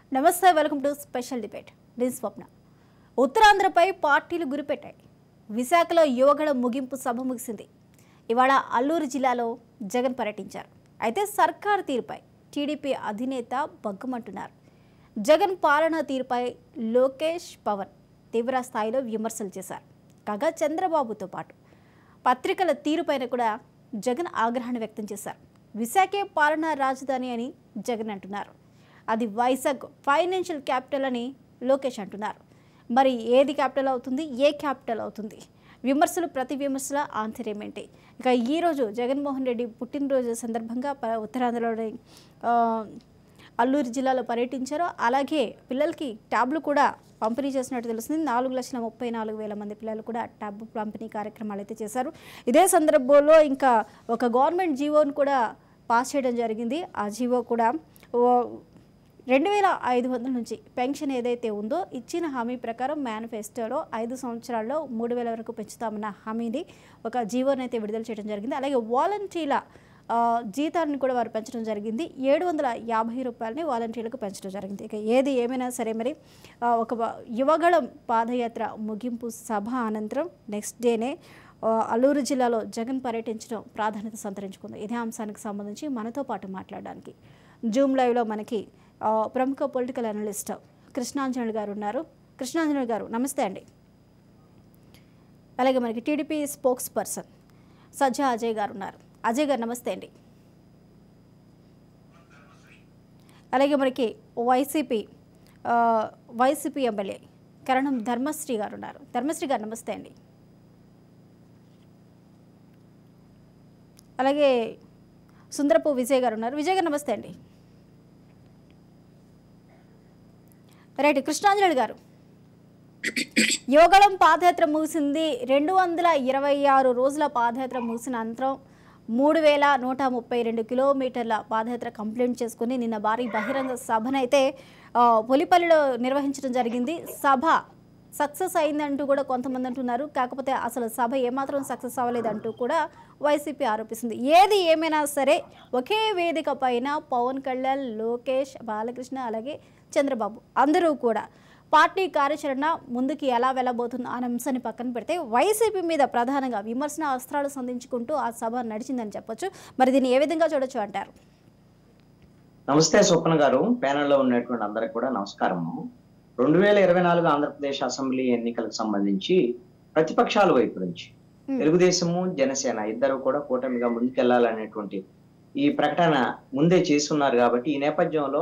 నమస్తే welcome to special debate నేను స్వప్న ఉత్తరాంధ్రపై పార్టీలు గురిపెట్టాయి విశాఖలో యువగడ ముగింపు సభ ముగిసింది ఇవాళ అల్లూరు జిల్లాలో జగన్ పర్యటించారు అయితే సర్కార్ తీరుపై టీడీపీ అధినేత బగ్గుమంటున్నారు జగన్ పాలనా తీరుపై లోకేష్ పవన్ తీవ్ర స్థాయిలో విమర్శలు చేశారు కాగా చంద్రబాబుతో పాటు పత్రికల తీరుపైన కూడా జగన్ ఆగ్రహాన్ని వ్యక్తం చేశారు విశాఖే పాలనా రాజధాని అని జగన్ అంటున్నారు అది వైజాగ్ ఫైనాన్షియల్ క్యాపిటల్ అని లోకేష్ అంటున్నారు మరి ఏది క్యాపిటల్ అవుతుంది ఏ క్యాపిటల్ అవుతుంది విమర్శలు ప్రతి విమర్శల ఆంతర్యం ఏంటి ఇక ఈరోజు జగన్మోహన్ రెడ్డి పుట్టినరోజు సందర్భంగా ప- ఉత్తరాంధ్రలోని ఆ, అల్లూరు జిల్లాలో పర్యటించారు అలాగే పిల్లలకి ట్యాబ్లు కూడా పంపిణీ చేసినట్టు తెలుస్తుంది నాలుగు లక్షల ముప్పై నాలుగు వేల మంది పిల్లలు కూడా ట్యాబ్ పంపిణీ కార్యక్రమాలు అయితే చేశారు ఇదే సందర్భంలో ఇంకా ఒక గవర్నమెంట్ జీవోను కూడా పాస్ చేయడం జరిగింది ఆ జీవో కూడా ఓ- రెండు వేల ఐదు వందల నుంచి పెన్షన్ ఏదైతే ఉందో ఇచ్చిన హామీ ప్రకారం మేనిఫెస్టోలో ఐదు సంవత్సరాల్లో మూడు వేల వరకు పెంచుతామన్న హామీని ఒక జీవోని అయితే విడుదల చేయడం జరిగింది అలాగే వాలంటీర్ల ఆ, జీతాన్ని కూడా వారు పెంచడం జరిగింది ఏడు వందల యాభై రూపాయలని వాలంటీర్లకు పెంచడం జరిగింది ఇక ఏది ఏమైనా సరే మరి ఆ, ఒక వ- యువగళం పాదయాత్ర ముగింపు సభ అనంతరం నెక్స్ట్ డేనే ఆ, అల్లూరు జిల్లాలో జగన్ పర్యటించడం ప్రాధాన్యత సంతరించుకుంది ఇదే అంశానికి సంబంధించి మనతో పాటు మాట్లాడడానికి జూమ్ లైవ్లో మనకి ఆ, ప్రముఖ పొలిటికల్ అనలిస్ట్ కృష్ణాంజనులు గారు ఉన్నారు కృష్ణాంజనులు గారు నమస్తే అండి అలాగే మనకి TDP spokesperson Sajja Ajay garu ఉన్నారు అజయ్ గారు నమస్తే అండి అలాగే మనకి వైసీపీ ఆ, వైసీపీ ఎమ్మెల్యే కరణం ధర్మశ్రీ గారు ఉన్నారు ధర్మశ్రీ గారు నమస్తే అండి అలాగే సుందరపు విజయ్ గారు ఉన్నారు విజయ్ గారు నమస్తే అండి రైట్ కృష్ణాంజలి గారు యోగళం పాదయాత్ర ముగిసింది రెండు వందల ఇరవై ఆరు రోజుల పాదయాత్ర ముగిసిన అనంతరం మూడు వేల నూట ముప్పై రెండు కిలోమీటర్ల పాదయాత్ర కంప్లీట్ చేసుకుని నిన్న భారీ బహిరంగ సభనైతే ఆ, పులిపల్లిలో నిర్వహించడం జరిగింది సభ సక్సెస్ అయిందంటూ కూడా కొంతమంది అంటున్నారు కాకపోతే అసలు సభ ఏమాత్రం సక్సెస్ అవ్వలేదంటూ కూడా వైసీపీ ఆరోపిస్తుంది ఏది ఏమైనా సరే ఒకే వేదిక పైన పవన్ కళ్యాణ్ లోకేష్ బాలకృష్ణ అలాగే చంద్రబాబు అందరూ కూడా పార్టీ కార్యాచరణ ముందుకు ఎలా వెళ్ళబోతుందో అనే అంశాన్ని పక్కన పెడితే వైసీపీ మీద ప్రధానంగా విమర్శన అస్త్రాలు సంధించుకుంటూ ఆ సభ నడిచిందని చెప్పొచ్చు మరి దీన్ని ఏ విధంగా చూడొచ్చు అంటారు నమస్తే స్వప్న గారు ప్యానెల్లో ఉన్నటువంటి అందరికి కూడా నమస్కారము రెండు వేల ఇరవై నాలుగు ఆంధ్రప్రదేశ్ అసెంబ్లీ ఎన్నికలకు సంబంధించి ప్రతిపక్షాల వైపు నుంచి Hmm. తెలుగుదేశము జనసేన ఇద్దరు కూడా కూటమిగా ముందుకెళ్లాలనేటువంటి ఈ ప్రకటన ముందే చేస్తున్నారు కాబట్టి ఈ నేపథ్యంలో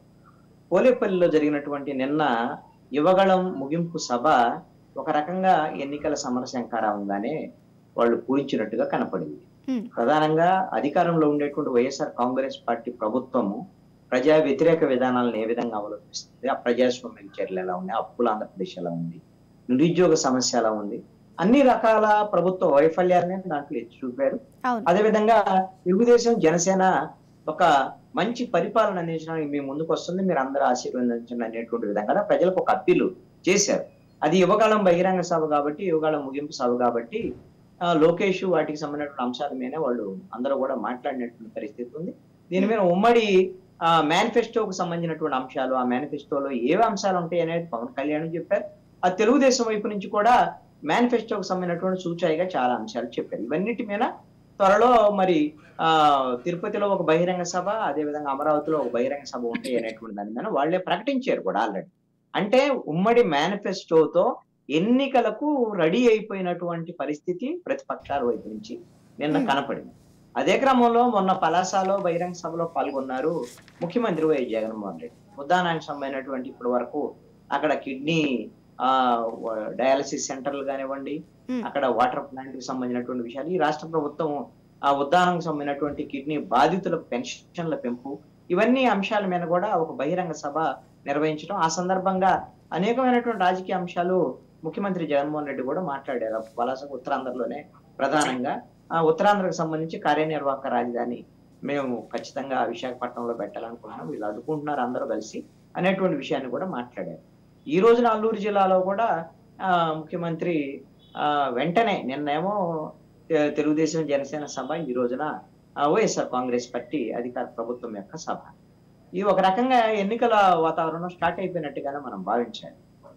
పోలేపల్లిలో జరిగినటువంటి నిన్న యువగళం ముగింపు సభ ఒక రకంగా ఎన్నికల సమరశంకారంగానే వాళ్ళు పూరించినట్టుగా కనపడింది Hmm. ప్రధానంగా అధికారంలో ఉండేటువంటి వైఎస్ఆర్ కాంగ్రెస్ పార్టీ ప్రభుత్వము ప్రజా వ్యతిరేక విధానాలను ఏ విధంగా అవలంబిస్తుంది ఆ ప్రజాస్వామ్య చర్యలు ఎలా ఉన్నాయి అప్పుల ఆంధ్రప్రదేశ్ ఎలా ఉంది నిరుద్యోగ సమస్య ఎలా ఉంది అన్ని రకాల ప్రభుత్వ వైఫల్యాన్ని దాంట్లో ఎత్తి చూపారు అవును అదేవిధంగా తెలుగుదేశం జనసేన ఒక మంచి పరిపాలన అందించడానికి మీ ముందుకు వస్తుంది మీరు అందరూ ఆశీర్వదించండి అనేటువంటి విధంగా ప్రజలకు ఒక అప్పీలు చేశారు అది యువకాలం బహిరంగ సభ కాబట్టి యువకాలం ముగింపు సభ కాబట్టి ఆ, లోకేష్ వాటికి సంబంధించిన అంశాల మీద వాళ్ళు అందరూ కూడా మాట్లాడినటువంటి పరిస్థితి ఉంది దీని మీద ఉమ్మడి మేనిఫెస్టోకు సంబంధించినటువంటి అంశాలు ఆ మేనిఫెస్టోలో ఏవి అంశాలు ఉంటాయి అనేది పవన్ కళ్యాణ్ చెప్పారు ఆ తెలుగుదేశం వైపు నుంచి కూడా మేనిఫెస్టోకు సంబంధించినటువంటి సూచాయిగా చాలా అంశాలు చెప్పారు ఇవన్నిటి మీద త్వరలో మరి ఆ తిరుపతిలో ఒక బహిరంగ సభ అదే విధంగా అమరావతిలో ఒక బహిరంగ సభ ఉంటాయి అనేటువంటి దాని మీద వాళ్ళే ప్రకటించారు కూడా ఆల్రెడీ అంటే ఉమ్మడి మేనిఫెస్టోతో ఎన్నికలకు రెడీ అయిపోయినటువంటి పరిస్థితి ప్రతిపక్షాల వైపు నుంచి నిన్న Hmm. కనపడింది అదే క్రమంలో మొన్న పలాసలో బహిరంగ సభలో పాల్గొన్నారు ముఖ్యమంత్రి వైఎస్ జగన్మోహన్ రెడ్డి ఉదాహరణకు సంబంధించినటువంటి ఇప్పటి వరకు అక్కడ కిడ్నీ ఆ డయాలసిస్ సెంటర్లు కానివ్వండి Hmm. అక్కడ వాటర్ ప్లాంట్ కి సంబంధించినటువంటి విషయాలు ఈ రాష్ట్ర ప్రభుత్వం ఆ ఉద్దానంకు సంబంధించినటువంటి కిడ్నీ బాధితుల పెన్షన్ల పెంపు ఇవన్నీ అంశాల మీద కూడా ఒక బహిరంగ సభ నిర్వహించడం ఆ సందర్భంగా అనేకమైనటువంటి రాజకీయ అంశాలు ముఖ్యమంత్రి జగన్మోహన్ రెడ్డి కూడా మాట్లాడారు వలస ఉత్తరాంధ్రలోనే ప్రధానంగా ఆ ఉత్తరాంధ్రకు సంబంధించి కార్యనిర్వాహక రాజధాని మేము ఖచ్చితంగా విశాఖపట్నంలో పెట్టాలనుకుంటున్నాం వీళ్ళు అదుకుంటున్నారు అందరూ కలిసి అనేటువంటి విషయాన్ని కూడా మాట్లాడారు ఈ రోజున అల్లూరు జిల్లాలో కూడా ఆ, ముఖ్యమంత్రి ఆ, వెంటనే నిన్నేమో తె- తెలుగుదేశం జనసేన సభ ఈ రోజున ఆ, వైఎస్ఆర్ కాంగ్రెస్ పార్టీ అధికార ప్రభుత్వం యొక్క సభ ఈ ఒక రకంగా ఎన్నికల వాతావరణం స్టార్ట్ అయిపోయినట్టుగానే మనం భావించాలి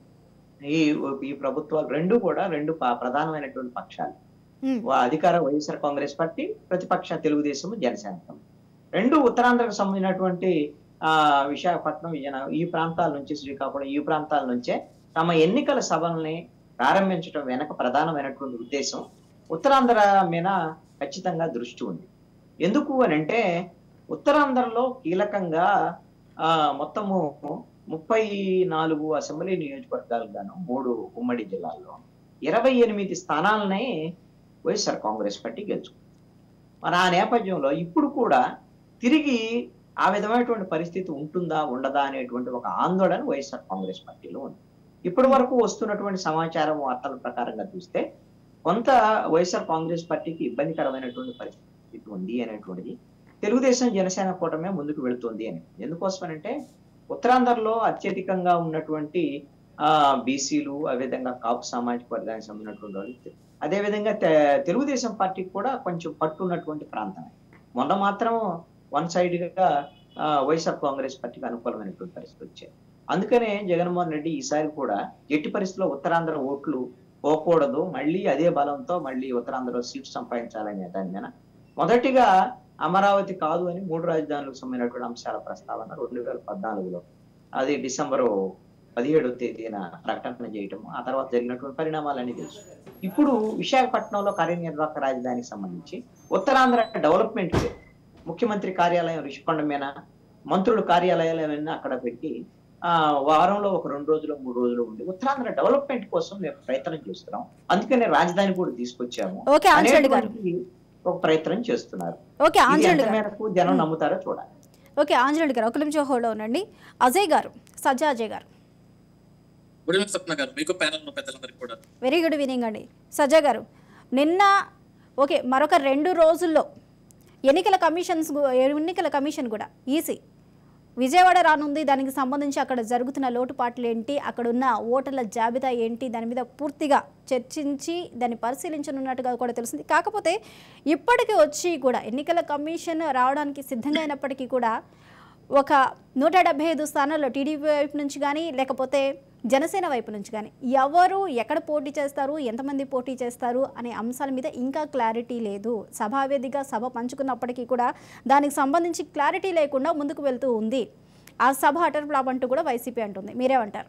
ఈ ఈ ప్రభుత్వాలు రెండు కూడా రెండు ప- ప్రధానమైనటువంటి పక్షాలు ఉమ్, వా- అధికార వైఎస్ఆర్ కాంగ్రెస్ పార్టీ ప్రతిపక్ష తెలుగుదేశం జనసేన రెండు ఉత్తరాంధ్రకు సంబంధించినటువంటి ఆ విశాఖపట్నం విజయనగరం ఈ ప్రాంతాల నుంచి శ్రీకాకుళం ఈ ప్రాంతాల నుంచే తమ ఎన్నికల సభల్ని ప్రారంభించడం వెనక ప్రధానమైనటువంటి ఉద్దేశం ఉత్తరాంధ్ర మీద ఖచ్చితంగా దృష్టి ఉంది ఎందుకు అని అంటే ఉత్తరాంధ్రలో కీలకంగా ఆ మొత్తము ముప్పై నాలుగు అసెంబ్లీ నియోజకవర్గాలు గాను మూడు ఉమ్మడి జిల్లాల్లో ఇరవై ఎనిమిది స్థానాలనే వైఎస్ఆర్ కాంగ్రెస్ పార్టీ గెలుచుకుంది మరి ఆ నేపథ్యంలో ఇప్పుడు కూడా తిరిగి ఆ విధమైనటువంటి పరిస్థితి ఉంటుందా ఉండదా అనేటువంటి ఒక ఆందోళన వైఎస్ఆర్ కాంగ్రెస్ పార్టీలో ఉంది ఇప్పటి వరకు వస్తున్నటువంటి సమాచారం వార్తల ప్రకారంగా చూస్తే కొంత వైఎస్ఆర్ కాంగ్రెస్ పార్టీకి ఇబ్బందికరమైనటువంటి పరిస్థితి ఉంది అనేటువంటిది తెలుగుదేశం జనసేన కూటమే ముందుకు వెళుతుంది అని ఎందుకోసమనంటే ఉత్తరాంధ్రలో అత్యధికంగా ఉన్నటువంటి ఆ బీసీలు అదేవిధంగా కాపు సామాజిక వర్గానికి సంబంధించినటువంటి వాళ్ళు అదేవిధంగా తె- తెలుగుదేశం పార్టీకి కూడా కొంచెం పట్టున్నటువంటి ప్రాంతమే మొన్న మాత్రం వన్ సైడ్ గా ఆ, వైఎస్ఆర్ కాంగ్రెస్ పార్టీకి అనుకూలమైనటువంటి పరిస్థితి వచ్చాయి అందుకనే జగన్మోహన్ రెడ్డి ఈసారి కూడా ఎట్టి పరిస్థితుల్లో ఉత్తరాంధ్ర ఓట్లు పోకూడదు మళ్ళీ అదే బలంతో మళ్ళీ ఉత్తరాంధ్రలో సీట్ సంపాదించాలనే దాని మీద మొదటిగా అమరావతి కాదు అని మూడు రాజధానులకు సంబంధించినటువంటి అంశాల ప్రస్తావన రెండు వేల పద్నాలుగులో అది డిసెంబరు పదిహేడవ తేదీన ప్రకటన చేయటం ఆ తర్వాత జరిగినటువంటి పరిణామాలన్నీ తెలుసు ఇప్పుడు విశాఖపట్నంలో కార్యనిర్వాహక రాజధానికి సంబంధించి ఉత్తరాంధ్ర డెవలప్మెంట్ ముఖ్యమంత్రి కార్యాలయం రిషికొండ మీద మంత్రుల కార్యాలయాలన్నీ అక్కడ పెట్టి ఆ వారంలో ఒక రెండు రోజులు మూడు రోజులు ఉండి ఉత్తరాంధ్ర డెవలప్మెంట్ కోసం మేము ప్రయత్నం చేస్తున్నాం అందుకనే రాజధాని కూడా తీసుకొచ్చాము ఓకే ఆంజనేయులు గారు అనేటువంటి ఒక ప్రయత్నం చేస్తున్నారు ఓకే ఇది ఆంజనేయులు ఎంత గారు మేరకు జనం నమ్ముతారో చూడాలి ఓకే ఆంజనేయులు గారు ఒక నిమిషం హోల్డ్ ఉండండి అజయ్ గారు సజ్జా అజయ్ గారు గుడ్ ఈవినింగ్ స్వప్న గారు మీకు ప్యానల్ ఉన్న పెద్దలందరికీ కూడా వెరీ గుడ్ ఈవినింగ్ అండి సజ్జా గారు నిన్న ఓకే మరొక రెండు రోజుల్లో ఎన్నికల కమిషన్స్ గు- ఎన్నికల కమిషన్ కూడా ఈసీ విజయవాడ రానుంది దానికి సంబంధించి అక్కడ జరుగుతున్న లోటుపాట్లు ఏంటి అక్కడ ఉన్న ఓటర్ల జాబితా ఏంటి దాని మీద పూర్తిగా చర్చించి దాన్ని పరిశీలించనున్నట్టుగా కూడా తెలిసింది కాకపోతే ఇప్పటికి వచ్చి కూడా ఎన్నికల కమిషన్ రావడానికి సిద్ధంగా అయినప్పటికీ కూడా ఒక నూట డెబ్బై ఐదు స్థానాల్లో టీడీపీ వైపు నుంచి కానీ లేకపోతే జనసేన వైపు నుంచి కానీ ఎవరు ఎక్కడ పోటీ చేస్తారు ఎంతమంది పోటీ చేస్తారు అనే అంశాల మీద ఇంకా క్లారిటీ లేదు సభావేదిగా సభ పంచుకున్నప్పటికీ కూడా దానికి సంబంధించి క్లారిటీ లేకుండా ముందుకు వెళ్తూ ఉంది ఆ సభ అటర్ ఫ్లాప్ అంటూ కూడా వైసీపీ అంటుంది మీరేమంటారు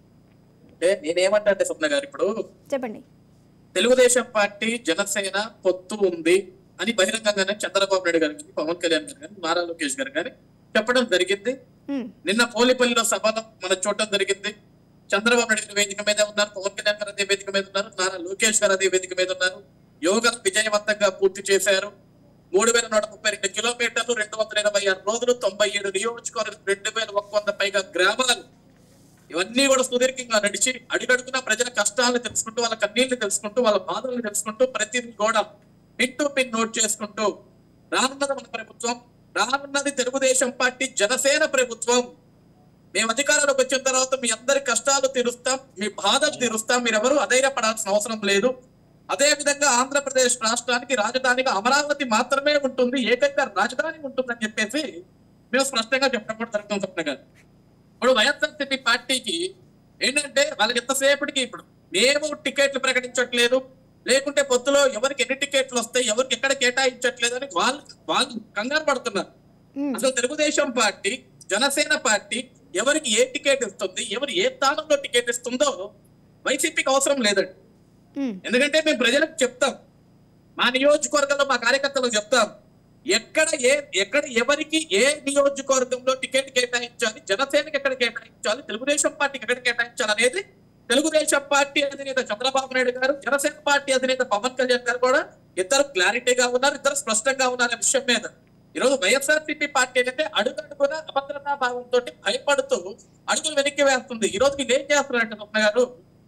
అంటే నేనేమంటా అంటే స్వప్న గారు ఇప్పుడు చెప్పండి తెలుగుదేశం పార్టీ జనసేన పొత్తు ఉంది అని బహిరంగంగానే చంద్రబాబు నాయుడు గారికి పవన్ కళ్యాణ్ గారు కానీ నారా లోకేష్ గారు కానీ చెప్పడం జరిగింది ఉమ్, నిన్న పోలిపల్లిలో సభలో మనం చూడటం జరిగింది చంద్రబాబు నాయుడు గారు వేదిక మీద ఉన్నారు పవన్ కళ్యాణ్ గారు అదే వేదిక మీద ఉన్నారు నారా లోకేష్ గారు అదే వేదిక మీద ఉన్నారు యోగా విజయవంతంగా పూర్తి చేశారు మూడు వేల నూట ముప్పై రెండు కిలోమీటర్లు రెండు వందల ఇరవై ఆరు రోజులు తొంభై ఏడు నియోజకవర్గం రెండు వేల ఒక్క వంద పైగా గ్రామాలు ఇవన్నీ కూడా సుదీర్ఘంగా నడిచి అడుగడుగున ప్రజల కష్టాలను తెలుసుకుంటూ వాళ్ళ కన్నీళ్లు తెలుసుకుంటూ వాళ్ళ బాధలను తెలుసుకుంటూ ప్రతిదీ కూడా పిన్ టు పిన్ నోట్ చేసుకుంటూ రానున్నది మన ప్రభుత్వం రానున్నది తెలుగుదేశం పార్టీ జనసేన ప్రభుత్వం మేము అధికారంలోకి వచ్చిన తర్వాత మీ అందరి కష్టాలు తీరుస్తాం మీ బాధలు తీరుస్తాం మీరెవరూ అధైర్యపడాల్సిన అవసరం లేదు అదే విధంగా ఆంధ్రప్రదేశ్ రాష్ట్రానికి రాజధానిగా అమరావతి మాత్రమే ఉంటుంది ఏకైక రాజధాని ఉంటుందని చెప్పేసి మేము స్పష్టంగా చెప్పడం కూడా జరుగుతుంది స్వప్న గారు ఇప్పుడు వైఎస్ఆర్సీపీ పార్టీకి ఏంటంటే వాళ్ళకి ఎంతసేపటికి ఇప్పుడు మేము టికెట్లు ప్రకటించట్లేదు లేకుంటే పొత్తులో ఎవరికి ఎన్ని టికెట్లు వస్తాయి ఎవరికి ఎక్కడ కేటాయించట్లేదు అని వాళ్ళు వాళ్ళు కంగారు పడుతున్నారు ఉమ్, అసలు తెలుగుదేశం పార్టీ జనసేన పార్టీ ఎవరికి ఏ టికెట్ ఇస్తుంది ఎవరు ఏ స్థానంలో టికెట్ ఇస్తుందో వైసీపీకి అవసరం లేదండి ఉమ్, ఎందుకంటే మేము ప్రజలకు చెప్తాం మా నియోజకవర్గంలో మా కార్యకర్తలకు చెప్తాం ఎక్కడ ఏ ఎక్కడ ఎవరికి ఏ నియోజకవర్గంలో టికెట్ కేటాయించాలి జనసేనకి ఎక్కడ కేటాయించాలి తెలుగుదేశం పార్టీకి ఎక్కడ కేటాయించాలి అనేది తెలుగుదేశం పార్టీ అధినేత చంద్రబాబు నాయుడు గారు జనసేన పార్టీ అధినేత పవన్ కళ్యాణ్ గారు కూడా ఇద్దరు క్లారిటీగా ఉన్నారు ఇద్దరు స్పష్టంగా ఉన్నారు అనే విషయం మీద ఈరోజు వైఎస్ఆర్సీపీ పార్టీ ఏంటంటే అడుగడుగున అభద్రతా భావంతో భయపడుతూ అడుగులు వెనక్కి వేస్తుంది ఈ రోజు వీళ్ళు ఏం చేస్తున్నారంటే స్వప్న గారు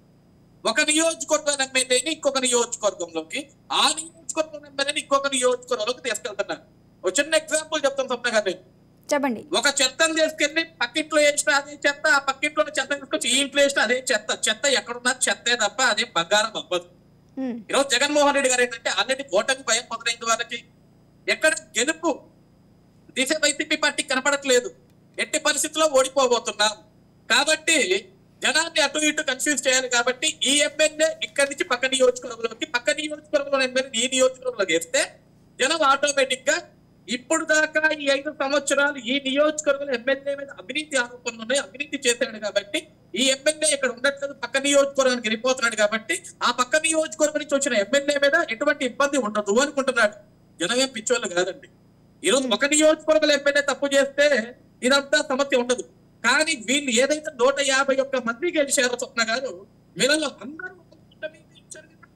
ఒక నియోజకవర్గం ఎమ్మెల్యేని ఇంకొక నియోజకవర్గంలోకి ఆ నియోజకవర్గం ఎమ్మెల్యేని ఇంకొక నియోజకవర్గంలోకి తీసుకెళ్తున్నారు ఒక చిన్న ఎగ్జాంపుల్ చెప్తాను స్వప్న గారు నేను. చెప్పండి ఒక చెత్తను తీసుకెళ్లి పక్కింట్లో వేసిన అదే చెత్త ఆ పక్కింట్లో చెత్త తీసుకొచ్చి ఈ ఇంట్లో వేసిన అదే చెత్త చెత్త ఎక్కడున్నా చెత్తే తప్ప అదే బంగారం అవ్వదు ఉమ్, ఈరోజు జగన్మోహన్ రెడ్డి గారు ఏంటంటే ఆల్రెడీ ఓటమి భయం మొదలైంది వాళ్ళకి ఎక్కడ గెలుపు దిశ వైసీపీ పార్టీ కనపడట్లేదు ఎట్టి పరిస్థితుల్లో ఓడిపోబోతున్నాం కాబట్టి జనాన్ని అటు ఇటు కన్ఫ్యూజ్ చేయాలి కాబట్టి ఈ ఎమ్మెల్యే ఇక్కడి నుంచి పక్క నియోజకవర్గంలోకి పక్క నియోజకవర్గంలో ఎమ్మెల్యే ఈ నియోజకవర్గంలోకి వేస్తే జనం ఆటోమేటిక్ గా ఇప్పుడు దాకా ఈ ఐదు సంవత్సరాలు ఈ నియోజకవర్గంలో ఎమ్మెల్యే మీద అవినీతి ఆరోపణలు ఉన్నాయి అవినీతి చేశాడు కాబట్టి ఈ ఎమ్మెల్యే ఇక్కడ ఉండట్లేదు పక్క నియోజకవర్గానికి వెళ్ళిపోతున్నాడు కాబట్టి ఆ పక్క నియోజకవర్గం నుంచి వచ్చిన ఎమ్మెల్యే మీద ఎటువంటి ఇబ్బంది ఉండదు అనుకుంటున్నాడు జనం ఏం పిచ్చోళ్ళు కాదండి ఈ రోజు ఒక నియోజకవర్గంలో ఎమ్మెల్యే తప్పు చేస్తే ఇదంతా సమస్య ఉండదు కానీ వీళ్ళు ఏదైతే నూట యాభై ఒక్క మంది గెలిచారో స్వప్న గారు వీళ్ళలో అందరూ ఒక కూటమి గెలిచారు కదా.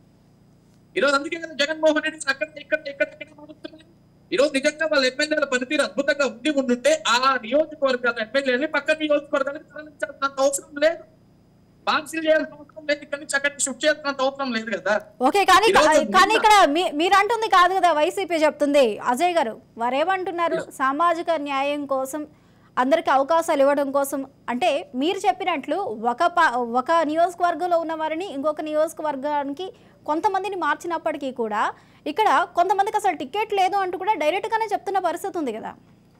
ఈ రోజు అందుకే కదా జగన్మోహన్ రెడ్డి అక్కడ ఇక్కడ ఇక్కడ ఇక్కడ మారుస్తున్నారు ఈ రోజు నిజంగా వాళ్ళ ఎమ్మెల్యేల పనితీరు అద్భుతంగా ఉండి ఉండుంటే ఆ నియోజకవర్గాల ఎమ్మెల్యేని పక్క నియోజకవర్గానికి తరలించాల్సినంత అవసరం లేదు పాన్సీల్ చేయాల్సిన అవసరం లేదు ఇక్కడ నుంచి అక్కడికి షిఫ్ట్ చేయాల్సినంత అవసరం లేదు కదా ఓకే కానీ ఈరోజు కానీ ఇక్కడ మీ- మీరు అంటుంది కాదు కదా వైసీపీ చెప్తుంది అజయ్ గారు వారేమంటున్నారు సామాజిక న్యాయం కోసం అందరికి అవకాశాలు ఇవ్వడం కోసం అంటే మీరు చెప్పినట్లు ఒక ప- ఒక నియోజకవర్గంలో ఉన్న వారిని ఇంకొక నియోజకవర్గానికి కొంతమందిని మార్చినప్పటికీ కూడా ఇక్కడ కొంతమందికి అసలు టికెట్ లేదు అంటూ కూడా డైరెక్ట్గానే చెప్తున్న పరిస్థితి ఉంది కదా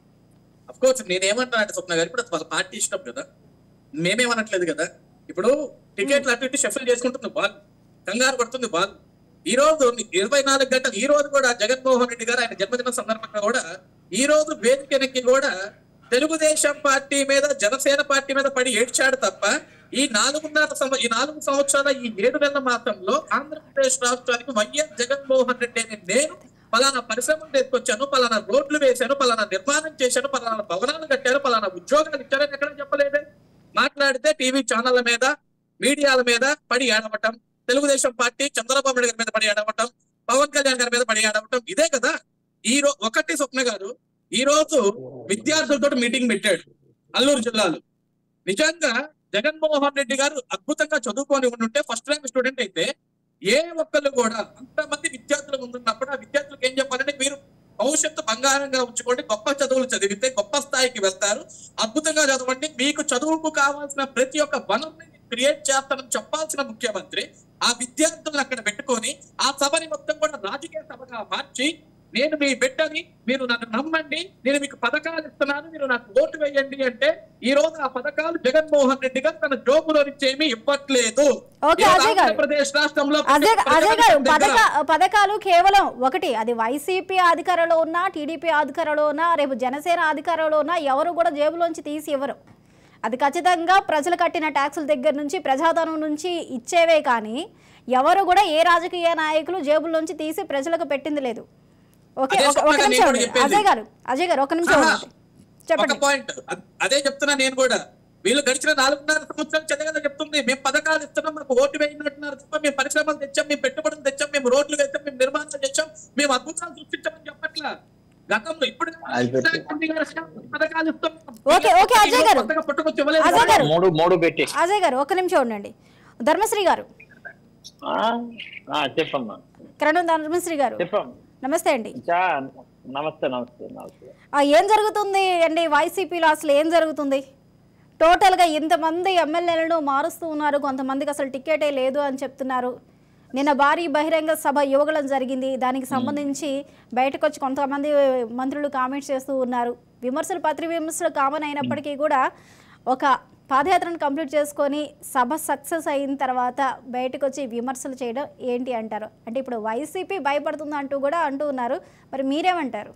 అఫ్ కోర్స్ నేనేమంటున్నా అంటే స్వప్న గారు ఇప్పుడు అది వాళ్ళ పార్టీ ఇష్టం కదా మేమేమనట్లేదు కదా ఇప్పుడు టికెట్లు అటు ఇటు షఫిల్ చేసుకుంటుంది వాళ్ళు కంగారు పడుతుంది వాళ్ళు ఈ రోజు ఇరవై నాలుగు గంటలు ఈ రోజు కూడా జగన్మోహన్ రెడ్డి గారు ఆయన జన్మదిన సందర్భంగా కూడా ఈ రోజు వేదికనికి కూడా తెలుగుదేశం పార్టీ మీద జనసేన పార్టీ మీద పడి ఏడ్చాడు తప్ప ఈ నాలుగున్నర సంవ- ఈ నాలుగు సంవత్సరాల ఈ ఏడు నెలల మాత్రంలో ఆంధ్రప్రదేశ్ రాష్ట్రానికి వైఎస్ జగన్మోహన్ రెడ్డి అనే నేను పలానా పరిశ్రమలు తీసుకొచ్చాను పలానా రోడ్లు వేశాను పలానా నిర్మాణం చేశాను పలానా భవనాలు కట్టాను పలానా ఉద్యోగాలు ఇచ్చారని ఎక్కడ చెప్పలేదే మాట్లాడితే టీవీ ఛానళ్ల మీద మీడియాల మీద పడి ఏడవటం తెలుగుదేశం పార్టీ చంద్రబాబు నాయుడు గారి మీద పడి ఏడవటం పవన్ కళ్యాణ్ గారి మీద పడి ఏడవటం ఇదే కదా ఈ రో ఒకటి స్వప్న గారు ఈ రోజు విద్యార్థులతో మీటింగ్ పెట్టాడు అల్లూరు జిల్లాలో నిజంగా జగన్మోహన్ రెడ్డి గారు అద్భుతంగా చదువుకొని ఉండుంటే ఫస్ట్ ర్యాంక్ స్టూడెంట్ అయితే ఏ ఒక్కళ్ళు కూడా అంతమంది విద్యార్థులు ముందున్నప్పుడు ఆ విద్యార్థులకు ఏం చెప్పాలంటే మీరు భవిష్యత్తు బంగారంగా ఉంచుకోండి గొప్ప చదువులు చదివితే గొప్ప స్థాయికి వెళ్తారు అద్భుతంగా చదవండి మీకు చదువుకు కావాల్సిన ప్రతి ఒక్క వనరుని క్రియేట్ చేస్తానని చెప్పాల్సిన ముఖ్యమంత్రి ఆ విద్యార్థులను అక్కడ పెట్టుకొని ఆ సభని మొత్తం కూడా రాజకీయ సభగా మార్చి నేను మీ బిడ్డని మీరు నన్ను నమ్మండి నేను మీకు పథకాలు ఇస్తున్నాను మీరు నాకు ఓటు వేయండి అంటే ఈ రోజు ఆ పథకాలు జగన్మోహన్ రెడ్డి గారు తన జోబులో నుంచి ఏమీ ఇవ్వట్లేదు ఓకే, ఈ రోజు అజయ్ గారు. ఆంధ్రప్రదేశ్ రాష్ట్రంలో అజయ్ ప్రజల అజయ్ గారు దగ్గర పథక పథకాలు కేవలం ఒకటి అది వైసీపీ అధికారంలో ఉన్నా టీడీపీ అధికారంలో ఉన్నా రేపు జనసేన అధికారంలో ఉన్నా ఎవరు కూడా జేబులోంచి తీసి ఇవ్వరు అది ఖచ్చితంగా ప్రజలు కట్టిన ట్యాక్సుల దగ్గర నుంచి ప్రజాధనం నుంచి ఇచ్చేవే కానీ ఎవరు కూడా ఏ రాజకీయ నాయకులు జేబుల్లోంచి తీసి ప్రజలకు పెట్టింది లేదు ఓకే అదే ఒక- ఒక స్వప్న గారు నిమిషం నేను ఉండండి. చెప్పేది. అజయ్ గారు అజయ్ గారు ఒక నిమిషం ఆహా. ఉండండి. చెప్పండి ఒక పాయింట్ అదే చెప్తున్నా నేను కూడా వీళ్ళు గడిచిన నాలుగున్నర సంవత్సరాలు చదవగా చెప్తుంది మేము పథకాలు ఇస్తున్నాం మాకు ఓటు వేయనట్టున్నారు తప్ప మేము పరిశ్రమలు తెచ్చాం మేము పెట్టుబడులు తెచ్చాం మేము రోడ్లు వేసాం మేము నిర్మాణం చేసాం మేము అద్భుతాలు సృష్టించామని చెప్పట్లా గతంలో ఇప్పుడు అది పెట్టి. పథకాలు ఇస్తాం ఓకే, ఓకే, అజయ్ గారు. కొత్తగా పుట్టుకొచ్చి ఇవ్వలేదు అజయ్ గారు. మూడు మూడు పెట్టి అజయ్ గారు ఒక నిమిషం ఉండండి ధర్మశ్రీ గారు ఆ, ఆ, చెప్పమ్మా కరణం ధర్మశ్రీ గారు చెప్పమ్మా నమస్తే అండి చా నమస్తే నమస్తే నమస్తే ఆ, ఏం జరుగుతుంది అండి వైసీపీలో అసలు ఏం జరుగుతుంది టోటల్గా ఇంతమంది ఎమ్మెల్యేలను మారుస్తూ ఉన్నారు కొంతమందికి అసలు టికెటే లేదు అని చెప్తున్నారు నిన్న భారీ బహిరంగ సభ యువగలం జరిగింది దానికి సంబంధించి బయటకు వచ్చి కొంతమంది మంత్రులు కామెంట్స్ చేస్తూ ఉన్నారు విమర్శలు పత్రి విమర్శలు కామన్ అయినప్పటికీ కూడా ఒక పాదయాత్రను కంప్లీట్ చేసుకొని సభ సక్సెస్ అయిన తర్వాత బయటకు వచ్చి విమర్శలు చేయడం ఏంటి అంటారు అంటే ఇప్పుడు వైసీపీ భయపడుతుంది అంటూ కూడా అంటూ ఉన్నారు మరి మీరేమంటారు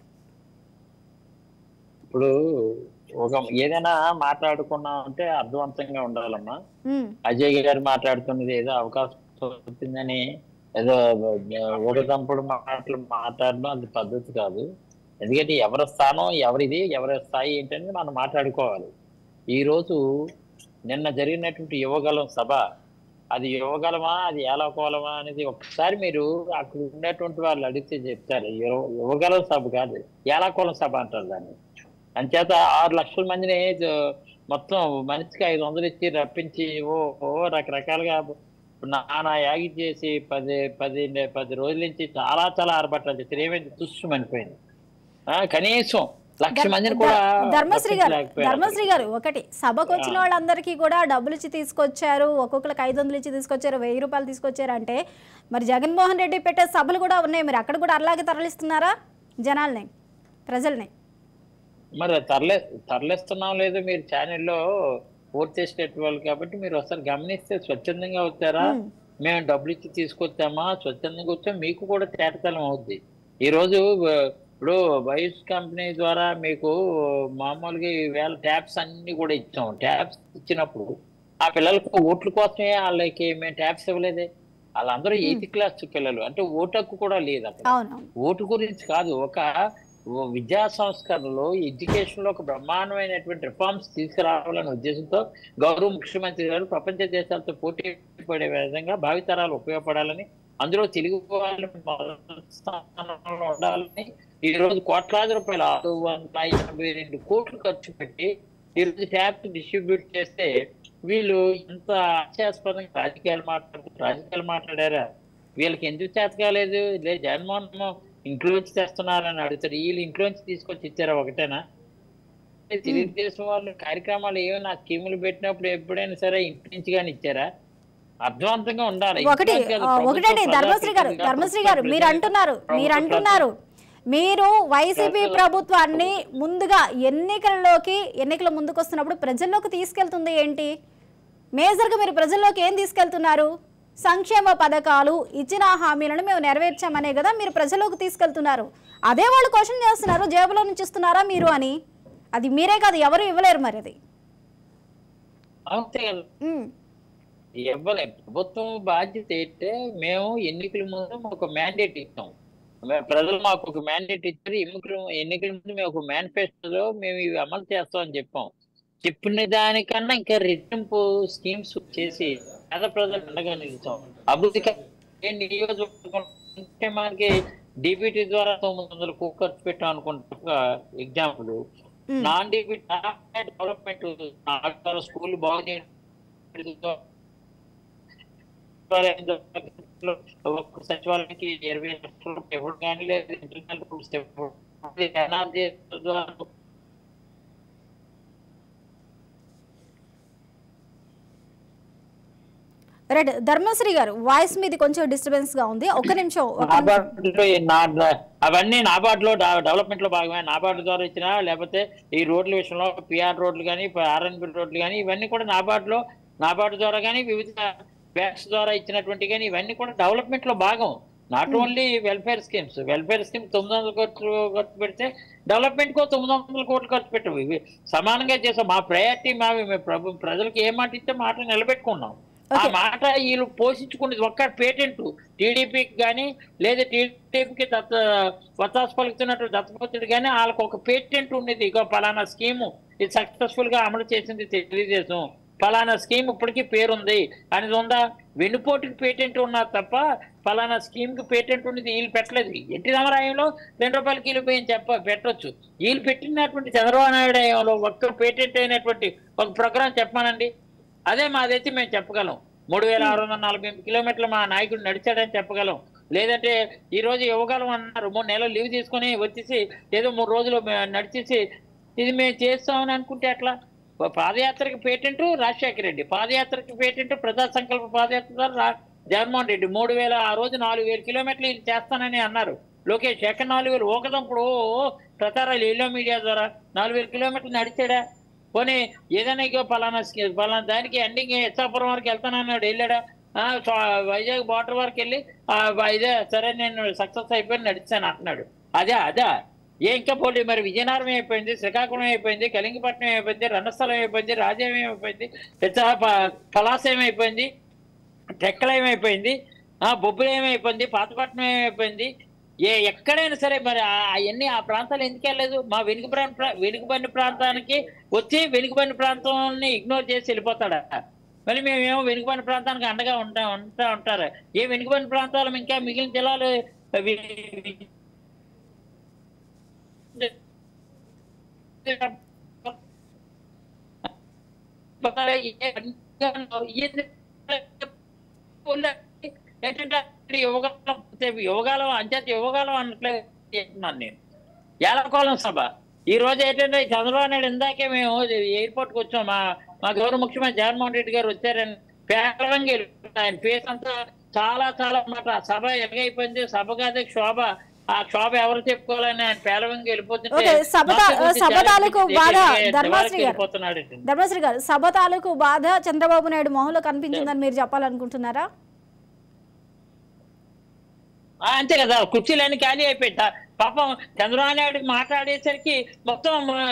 ఇప్పుడు ఒక ఏదైనా మాట్లాడుకున్నాం అంటే అర్థవంతంగా ఉండాలమ్మా ఉమ్, అజయ్ గారు మాట్లాడుతున్నది ఏదో అవకాశం వచ్చిందని ఏదో ఒక దంపుడు మాటలు మాట్లాడడం అది పద్ధతి కాదు ఎందుకంటే ఎవరి స్థానం ఎవరిది ఎవరి స్థాయి ఏంటనేది మనం మాట్లాడుకోవాలి ఈ రోజు నిన్న జరిగినటువంటి యువగలం సభ అది యువగలమా అది ఏలకోలమా అనేది ఒకసారి మీరు అక్కడ ఉన్నటువంటి వాళ్ళు అడిగితే చెప్తారు యువ- యువగలం సభ కాదు ఏలాకోలం సభ అంటారు దాన్ని అంచేత ఆరు లక్షల మందిని జ- మొత్తం మనిషికి ఐదు వందలు ఇచ్చి రప్పించి ఓ ఓ రకరకాలుగా నానా యాగి చేసి పది పది పది రోజుల నుంచి చాలా చాలా ఆరబట్టాలు చేశారు ఏమైంది తుస్సు అనిపోయింది ఆ, కనీసం లక్ష మందిని కూడా ధర్- ధర్మశ్రీ గారు రప్పించలేకపోయారు ధర్మశ్రీ గారు ఒకటి సభకు వచ్చిన వాళ్ళందరికీ కూడా డబ్బులు ఇచ్చి తీసుకొచ్చారు ఒక్కొక్కరికి ఐదు వందలు ఇచ్చి తీసుకొచ్చారు వెయ్యి రూపాయలు తీసుకొచ్చారు అంటే మరి జగన్మోహన్ రెడ్డి పెట్టే సభలు కూడా ఉన్నాయి మరి అక్కడ కూడా అలాగే తరలిస్తున్నారా జనాల్ని ప్రజల్ని మరి తరలే తరలిస్తున్నాం లేదు మీరు ఛానల్లో ఓట్ చేసేట వాళ్ళు కాబట్టి మీరు ఒకసారి గమనిస్తే స్వచ్ఛందంగా వచ్చారా ఉమ్. మేము డబ్బులు ఇచ్చి తీసుకొచ్చామా స్వచ్ఛందంగా వచ్చాం మీకు కూడా తేటతలం అవుద్ది ఈ రోజు ఆ, ఇప్పుడు వైస్ కంపెనీ ద్వారా మీకు మామూలుగా ఈవేళ ట్యాబ్స్ అన్ని కూడా ఇచ్చాం ట్యాబ్స్ ఇచ్చినప్పుడు ఆ పిల్లలకు ఓట్ల కోసమే వాళ్ళకి మేము ట్యాబ్స్ ఇవ్వలేదే వాళ్ళందరూ ఎయిత్ క్లాస్ పిల్లలు అంటే ఓటు హక్కు కూడా లేదు అక్కడ అవునవును ఓటు గురించి కాదు ఒక ఓ విద్యా సంస్కరణలో ఎడ్యుకేషన్ లో ఒక బ్రహ్మాండమైనటువంటి రిఫార్మ్స్ తీసుకురావాలనే ఉద్దేశంతో గౌరవ ముఖ్యమంత్రి గారు ప్రపంచ దేశాలతో పోటీ పడే విధంగా భావితరాలు ఉపయోగపడాలని అందులో తెలుగు వాళ్ళు మొదటి స్థానంలో ఉండాలని ఈ రోజు కోట్లాది రూపాయలు ఆరు వందల ఎనభై రెండు కోట్లు ఖర్చు పెట్టి ఈ రోజు ట్యాబ్ డిస్ట్రిబ్యూట్ చేస్తే వీళ్ళు ఇంత హాస్యాస్పదంగా రాజకీయాలు మాట్లాడుతూ రాజకీయాలు మాట్లాడారా వీళ్ళకి ఎందుకు చేత కాలేదు లే జగన్మోహన్ ఇంట్లోంచి తెస్తున్నారని అడుగుతారు వీళ్ళు ఇంట్లోంచి తీసుకొచ్చి ఇచ్చారా ఒకటేనా అంటే తెలుగుదేశం వాళ్ళు కార్యక్రమాలు ఏమైనా స్కీములు పెట్టినప్పుడు ఎప్పుడైనా సరే ఇంటి నుంచి కానీ ఇచ్చారా అర్థవంతంగా ఉండాలి ఒకటి ఇంట్లోంచి కాదు, ఆ, ప్రభుత్వ ఒకటండి ధర్మశ్రీ గారు ప్రజాప్రతినిధిగా, ధర్మశ్రీ గారు ప్రభుత్వ మీరు అంటున్నారు మీరు ప్రభుత్వ అంటున్నారు మీరు వైసీపీ ప్రజలు- ప్రభుత్వాన్ని ముందుగా ఎన్నికల్లోకి ఎన్నికల ముందుకు వస్తున్నప్పుడు ప్రజల్లోకి తీసుకెళ్తుంది ఏంటి మేజర్గా మీరు ప్రజల్లోకి ఏం తీసుకెళ్తున్నారు సంక్షేమ పథకాలు ఇచ్చిన హామీలను మేము నెరవేర్చామనే కదా మీరు ప్రజల్లోకి తీసుకెళ్తున్నారు అదే వాళ్ళు క్వశ్చన్ చేస్తున్నారు జేబులో నుంచి ఇస్తున్నారా మీరు అని అది మీరే కాదు ఎవరు ఇవ్వలేరు మరి అది అంతే కదా ఉమ్, ఇవ్వలే ప్రభుత్వం బాధ్యత ఏంటంటే మేము ఎన్నికల ముందు మాకు మ్యాండేట్ ఇస్తాం మే- ప్రజలు మాకు ఒక మ్యాండేట్ ఇచ్చారు ఎన్నికల ఎన్నికల ముందు మేము ఒక మేనిఫెస్టోలో మేము ఇవి అమలు చేస్తామని చెప్పాం చెప్పిన దానికన్నా ఇంకా రెట్టింపు స్కీమ్స్ చేసి పేద ప్రజలు అండగా నిలుస్తాం అభివృద్ధి కా- ఏ నియోజకవర్గం ఉంటే మనకి డిబిటీ ద్వారా తొమ్మిది వందల కోట్లు ఖర్చు పెట్టాం అనుకుంటా example um. Non DBT development ద్వారా స్కూల్ బాగు చేయడం ఒక్క సచివాలయానికి ఇరవై లక్షలు ఇవ్వడం కానీ లేదు ఇంటర్నల్ రూల్స్ ఇవ్వడం అది NRJ ద్వారా రైట్ ధర్మశ్రీ గారు వాయిస్ మీది కొంచెం డిస్టర్బెన్స్ గా ఉంది ఒక్క నిమిషం ఒక్క నిమిషం. నాబార్డులో ఈ నా- అవన్నీ నాబార్డులో డెవలప్మెంట్ లో భాగమే నాబార్డు ద్వారా ఇచ్చిన లేకపోతే ఈ రోడ్ల విషయంలో పిఆర్ రోడ్లు కానీ ఆర్ఎన్బి రోడ్లు కానీ ఇవన్నీ కూడా నాబార్డులో నాబార్డు ద్వారా కానీ వివిధ బ్యాంక్స్ ద్వారా ఇచ్చినటువంటి కానీ ఇవన్నీ కూడా డెవలప్మెంట్ లో భాగం not only welfare schemes welfare scheme తొమ్మిది వందల కోట్లు ఖర్చు పెడితే డెవలప్మెంట్ కో తొమ్మిది వందల కోట్లు ఖర్చు పెట్టాము ఇవి సమానంగా చేసాం మా ప్రయారిటీ మావి మేము ప్రభు ప్రజలకు ఏ మాట ఇస్తే మాట నిలబెట్టుకున్నాం ఆ Okay. మాట వీళ్ళు పోషించుకునేది ఒక్క పేటెంట్ టీడీపీకి కానీ లేదా టీడీపీకి దత్త వత్తాసు పలుకుతున్నట్టు దత్తపుత్రుడు కానీ వాళ్ళకి ఒక పేటెంట్ ఉండేది ఇగో పలానా స్కీము ఇది సక్సెస్ఫుల్ గా అమలు చేసింది తెలుగుదేశం పలానా స్కీమ్ ఇప్పటికీ పేరుంది అనేది ఉందా వెన్నుపోటుకి పేటెంట్ ఉన్నారు తప్ప పలానా స్కీమ్ కి పేటెంట్ ఉన్నది వీళ్ళు పెట్టలేదు ఎన్టీ రామరాయంలో రెండు రూపాయలకి వెళ్ళిపోయి చెప్ప పెట్టొచ్చు వీళ్ళు పెట్టినటువంటి చంద్రబాబు నాయుడు హయాంలో ఒక్క పేటెంట్ అయినటువంటి ఒక ప్రోగ్రామ్ చెప్పమానండి అదే మాదైతే మేము చెప్పగలం మూడు వేల ఆరు వందల నలభై ఎనిమిది కిలోమీటర్లు మా నాయకుడు నడిచాడని చెప్పగలం లేదంటే ఈ రోజు ఇవ్వగలం అన్నారు మూడు నెలలు లీవ్ తీసుకొని వచ్చేసి ఏదో మూడు రోజులు మే- నడిచేసి ఇది మేము చేస్తామని అనుకుంటే అట్లా పాదయాత్రకి పేటెంట్ రాజశేఖర రెడ్డి పాదయాత్రకి పేటెంట్ ప్రజా సంకల్ప పాదయాత్ర ద్వారా రా- జగన్మోహన్ రెడ్డి మూడు వేల ఆ రోజు నాలుగు వేల కిలోమీటర్లు ఇది చేస్తానని అన్నారు లోకేష్ ఎక్కడ నాలుగు వేలు ఒకదంపుడు ప్రచారాలు ఎల్లో మీడియా ద్వారా నాలుగు వేల కిలోమీటర్లు నడిచాడా పోనీ ఏదైనా ఇగో పలానా స్కి- పలానా దానికి ఎండింగ్ ఎచ్చాపురం వరకు వెళ్తానన్నాడు వెళ్ళాడా ఆ, సో- వైజాగ్ బార్డర్ వరకు వెళ్ళి ఆ, ఇదే సరే నేను సక్సెస్ అయిపోయి నడిచాను అంటున్నాడు అదే అదే ఏ ఇంకా పోలీ మరి విజయనగరం అయిపోయింది శ్రీకాకుళం అయిపోయింది కలింగపట్నం అయిపోయింది రణస్థలం అయిపోయింది రాజ్యం ఏమైపోయింది పెద్ద ప- పలాస ఏమైపోయింది టెక్కల ఏమైపోయింది ఆ బొబ్బులు ఏమైపోయింది పాతపట్నం ఏమైపోయింది ఏ ఎక్కడైనా సరే మరి ఆ- అవన్నీ ఆ ప్రాంతాలు ఎందుకు వెళ్ళలేదు మా వెనుకబడిన ప్రా- వెనుకబడిన ప్రాంతానికి వచ్చి వెనుకబడిన ప్రాంతాన్ని ఇగ్నోర్ చేసి వెళ్ళిపోతాడా మరి మేమేమో వెనుకబడిన ప్రాంతానికి అండగా ఉంటా ఉంటా ఉంటారు ఏ వెనుకబడిన ప్రాంతాలు ఇంకా మిగిలిన జిల్లాలు వి- వి- ఏంటంటే యువకాలం యువకాలం అంచేత యువకాలం అనట్లేదు అంటున్నాను నేను ఏలకోలం సభ ఈ రోజు ఏంటంటే చంద్రబాబు నాయుడు ఇందాకే మేము ఎయిర్పోర్ట్ కి వచ్చాం మా మా గౌరవ ముఖ్యమంత్రి జగన్మోహన్ రెడ్డి గారు వచ్చారని పేలవంగా వెళ్ళిపోయారు. ఆయన ఫేస్ అంతా చాలా చాలా మాట సభ ఎలాగైపోయింది సభ కాదు శోభ ఆ క్షోభ ఎవరు చెప్పుకోవాలని ఆయన పేలవంగా వెళ్ళిపోతుంటే ఓకే, సభ తా- మొత్తం గురించి సభ చాలా తాలూకు గురించి బాధ దగ్గరికి ధర్మాశ్రీ దివాళకి గారు. వెళ్ళిపోతున్నాడు ఇతను. ధర్మశ్రీ గారు సభ తాలూకు బాధ చంద్రబాబు నాయుడు మొహంలో కనిపించిందని మీరు చెప్పాలనుకుంటున్నారా ఆ, అంతే కదా కుర్చీలన్నీ ఖాళీ అయిపోయి తా- పాపం చంద్రబాబు నాయుడు మాట్లాడేసరికి మొత్తం ఆ,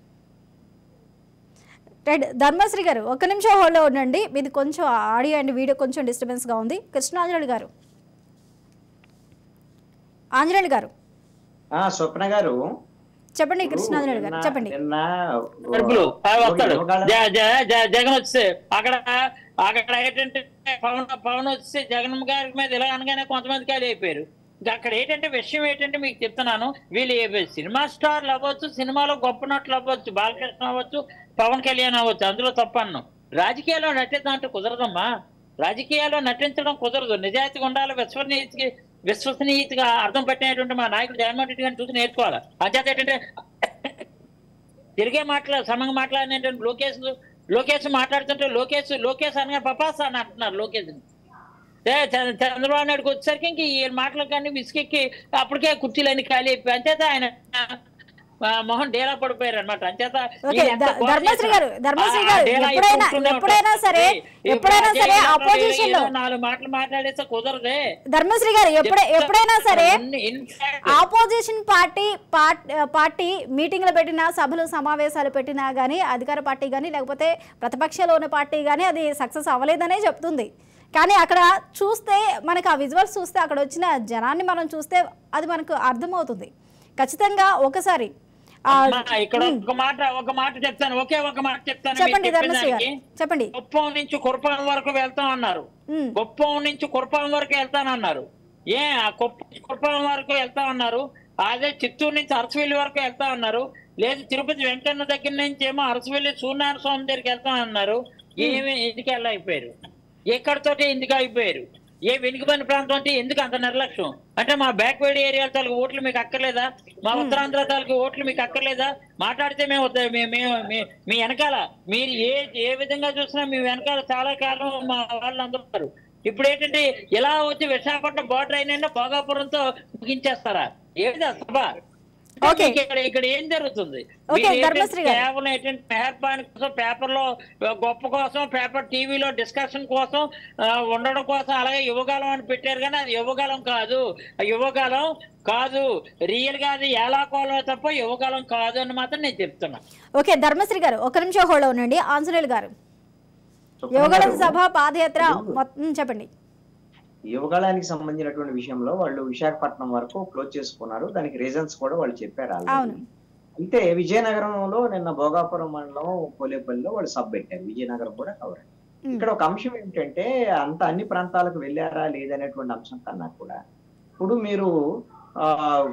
రైట్ ధర్మశ్రీ గారు ఒక్క నిమిషం హోల్డ్లో ఉండండి మీది కొంచెం ఆడియో అండ్ వీడియో కొంచెం డిస్టర్బెన్స్గా ఉంది కృష్ణాంజనేయులు గారు ఆంజనేయులు గారు ఆ స్వప్న గారు చెప్పండి కృష్ణాంజనేయులు గారు నిన్న- చెప్పండి నిన్న కడుపులు ఆ, వస్తాడు యువగాళ- జ- జ- జ- జగన్ వస్తే అక్కడ అక్కడ ఏంటంటే పవన్ పవన్ వస్తే జగన్ గారి మీద ఇలా అనగానే కొంతమంది ఖాళీ అయిపోయారు ఇంకా అక్కడ ఏంటంటే విషయం ఏంటంటే మీకు చెప్తున్నాను వీళ్ళు ఏ- సినిమా స్టార్లు అవ్వచ్చు సినిమాలో గొప్ప నటులు అవ్వచ్చు బాలకృష్ణ అవ్వచ్చు పవన్ కళ్యాణ్ అవ్వచ్చు అందులో తప్పన్ను రాజకీయాల్లో నటించడం కుదరదమ్మా రాజకీయాల్లో నటించడం కుదరదు నిజాయితీగా ఉండాలి విశ్వనీయతకి విశ్వసనీయతగా అర్థం పట్టినటువంటి మా నాయకుడు జగన్మోహన్ రెడ్డి గారిని చూసి నేర్చుకోవాలి అంచేత ఏంటంటే తిరిగే మాటలు సమంగా మాట్లాడిన లోకేష్ లోకేష్ మాట్లాడుతుంటే లోకేష్ లోకేష్ అనగా పపాస్ అని అంటున్నారు లోకేష్ చంద్రబాబు నాయుడుకి వచ్చేసరికి ఇంక ఈ మాటలు కానీ విసికెక్కి అప్పటికే కుర్చీలన్నీ ఖాళీ అయిపోయి అంచేత ఆయన ఆ, మొహం డేలా పడిపోయారు అనమాట అంచేత ఓకే ఈయన ఎంత ధ- గోల ధర్మశ్రీ గారు చేసినా, ధర్మశ్రీ ఆ గారు డేలా ఎప్పుడైనా ఇప్పుడుతూనే ఎప్పుడైనా ఉంటుంది. సరే ఇప్పుడు ఎప్పుడైనా అజయ్ సరే ఏదో ఆపోజిషన్ లో ఏదో నాలుగు మాటలు మాట్లాడేస్తే కుదరదే ధర్మశ్రీ గారు ఎప్పుడే ఎప్పుడైనా సరే ఇన్ ఫ్యాక్ట్ ఆపోజిషన్ పార్టీ పార్ట్- పార్టీ మీటింగ్లు పెట్టినా సభలు సమావేశాలు పెట్టినా కానీ అధికార పార్టీ కానీ లేకపోతే ప్రతిపక్షంలో ఉన్న పార్టీ కానీ అది సక్సెస్ అవ్వలేదనే చెప్తుంది కానీ అక్కడ చూస్తే మనకు ఆ విజువల్స్ చూస్తే అక్కడ వచ్చిన జనాన్ని మనం చూస్తే అది మనకు అర్థమవుతుంది ఖచ్చితంగా ఒకసారి ఆ, అమ్మా, ఇక్కడ ఒక మాట ఒక మాట చెప్తాను ఒకే ఒక మాట చెప్తాను మీరు చెప్పండి చెప్పిన ధర్మశ్రీ గారు దానికి. చెప్పండి కుప్పం నుంచి కురపం వరకు వెళ్తాం అన్నారు ఉమ్, కుప్పం నుంచి కురపం వరకు వెళ్తానన్నారు ఏ ఆ కుప్పం కురపం వరకు వెళ్తా అన్నారు అదే చిత్తూరు నుంచి అరసవెల్లి వరకు వెళ్తా అన్నారు లేదు తిరుపతి వెంకన్న దగ్గర నుంచి ఏమో అరసవెల్లి సూర్యనారాయణ స్వామి దగ్గరికి వెళ్తా అన్నారు ఏమి ఎందుకు వెళ్ళ అయిపోయారు ఎక్కడితోటి ఎందుకు అయిపోయారు ఏ వెనుకబడిన ప్రాంతం అంటే ఎందుకు అంత నిర్లక్ష్యం అంటే మా బ్యాక్వర్డ్ ఏరియా తాలూకు ఓట్లు మీకు అక్కర్లేదా మా ఉత్తరాంధ్ర తాలూకు ఓట్లు మీకు అక్కర్లేదా మాట్లాడితే మేము వద్ద- మే- మేము మీ- మీ వెనకాల మీరు ఏ ఏ విధంగా చూసినా మీ వెనకాల చాలా కాలం మా వాళ్ళు అందరూ ఉన్నారు. ఇప్పుడు ఏంటంటే ఇలా వచ్చి విశాఖపట్నం బార్డర్ అయినా భోగాపురంతో ముగించేస్తారా ఏది ఆ సభ ఓకే. ఇక్కడ ఇక్కడ ఏం జరుగుతుంది ఓకే, మీరు ఏంటంటే ధర్మశ్రీ గారు. కేవలం ఏంటంటే మెహర్బాన్ కోసం పేపర్ లో గొప్ప కోసం పేపర్ టీవీలో డిస్కషన్ కోసం ఆ, ఉండడం కోసం అలాగే యువగాలం అని పెట్టారు కానీ అది యువగాలం కాదు ఆ యువగాలం కాదు రియల్ గా అది ఏలాకోలం తప్ప యువగాలం కాదు అని మాత్రం నేను చెప్తున్నా ఓకే ధర్మశ్రీ గారు ఒక నిమిషం హోల్డ్ ఉండండి ఆంజనేయులు గారు స్వప్న యువగళం గారు, సభ పాదయాత్ర మొత్తం చెప్పండి యువగళానికి సంబంధించినటువంటి విషయంలో వాళ్ళు విశాఖపట్నం వరకు క్లోజ్ చేసుకున్నారు దానికి రీజన్స్ కూడా వాళ్ళు చెప్పారు already. అవును. అయితే విజయనగరంలో నిన్న భోగాపురం మండలం పోలేపల్లిలో వాళ్ళు సబ్ పెట్టారు విజయనగరం కూడా కవర్ అయింది. ఉమ్, ఇక్కడ ఒక అంశం ఏంటంటే అంత అన్ని ప్రాంతాలకు వెళ్ళారా లేదనేటువంటి అంశం కన్నా కూడా ఇప్పుడు మీరు ఆ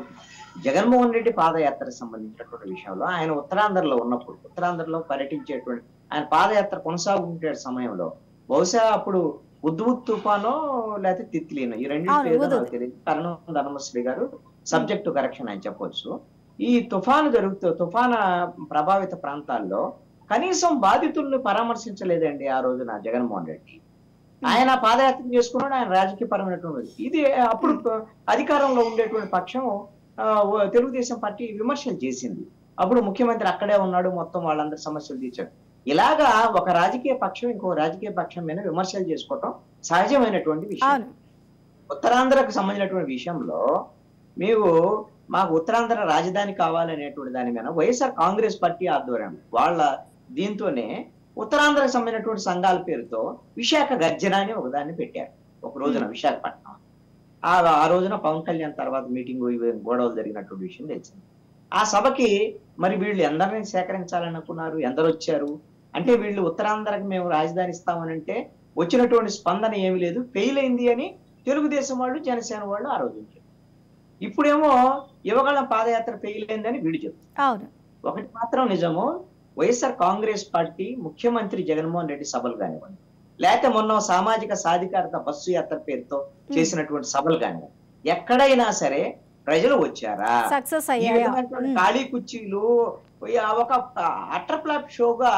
జగన్మోహన్ రెడ్డి పాదయాత్రకు సంబంధించినటువంటి విషయంలో ఆయన ఉత్తరాంధ్రలో ఉన్నప్పుడు ఉత్తరాంధ్రలో పర్యటించేటువంటి ఆయన పాదయాత్ర కొనసాగుంటే సమయంలో బహుశా అప్పుడు ఉద్దుబుత్ తుఫానో లేకపోతే తిత్లీనో ఈ రెండు అవును, పేర్లు హుదూద్. నాకు తెలియదు కరణం ధర్మశ్రీ గారు సబ్జెక్ట్ కరెక్షన్ అని చెప్పొచ్చు ఈ తుఫాను జరుగుతూ తుఫాను ప్రభావిత ప్రాంతాల్లో కనీసం బాధితుల్ని పరామర్శించలేదండి ఆ రోజున జగన్మోహన్ రెడ్డి ఆయన పాదయాత్ర చేసుకున్నాడు ఆయన రాజకీయ పరమైనటువంటి ఇది అప్పుడు అధికారంలో ఉండేటువంటి పక్షం ఆ, ఓ- తెలుగుదేశం పార్టీ విమర్శలు చేసింది అప్పుడు ముఖ్యమంత్రి అక్కడే ఉన్నాడు మొత్తం వాళ్ళందరి సమస్యలు తీర్చాడు ఇలాగా ఒక రాజకీయ పక్షం ఇంకో రాజకీయ పక్షం మీద విమర్శలు చేసుకోవటం సహజమైనటువంటి విషయం అవును ఉత్తరాంధ్రకు సంబంధించినటువంటి విషయంలో మేము మాకు ఉత్తరాంధ్ర రాజధాని కావాలనేటువంటి దాని మీద వైఎస్ఆర్ కాంగ్రెస్ పార్టీ ఆధ్వర్యం వాళ్ళ దీంతోనే ఉత్తరాంధ్రకు సంబంధించినటువంటి సంఘాల పేరుతో విశాఖ గర్జన అని ఒక దాన్ని పెట్టారు ఒక రోజున విశాఖపట్నం ఆ ఆ రోజున పవన్ కళ్యాణ్ తర్వాత మీటింగ్ గొడవలు జరిగినటువంటి విషయం తెలిసింది ఆ సభకి మరి వీళ్ళు ఎందరిని సేకరించాలని అనుకున్నారు ఎందరు వచ్చారు అంటే వీళ్ళు ఉత్తరాంధ్రకు మేము రాజధాని ఇస్తామని అంటే వచ్చినటువంటి స్పందన ఏమీ లేదు ఫెయిల్ అయింది అని తెలుగుదేశం వాళ్ళు జనసేన వాళ్ళు ఆరోపించారు ఇప్పుడేమో యువగళం పాదయాత్ర ఫెయిల్ అయిందని వీడు చెప్తారు అవును ఒకటి మాత్రం నిజము వైఎస్ఆర్ కాంగ్రెస్ పార్టీ ముఖ్యమంత్రి జగన్మోహన్ రెడ్డి సభలు కానివ్వండి లేకపోతే మొన్న సామాజిక సాధికారత బస్సు యాత్ర పేరుతో చేసినటువంటి సభలు కానివ్వండి ఎక్కడైనా సరే ప్రజలు వచ్చారా సక్సెస్ ఈ అయ్యాయా విధమైనటువంటి ఉమ్, ఖాళీ కుర్చీలు ఈ ఒక అటర్ ఫ్లాప్ షోగా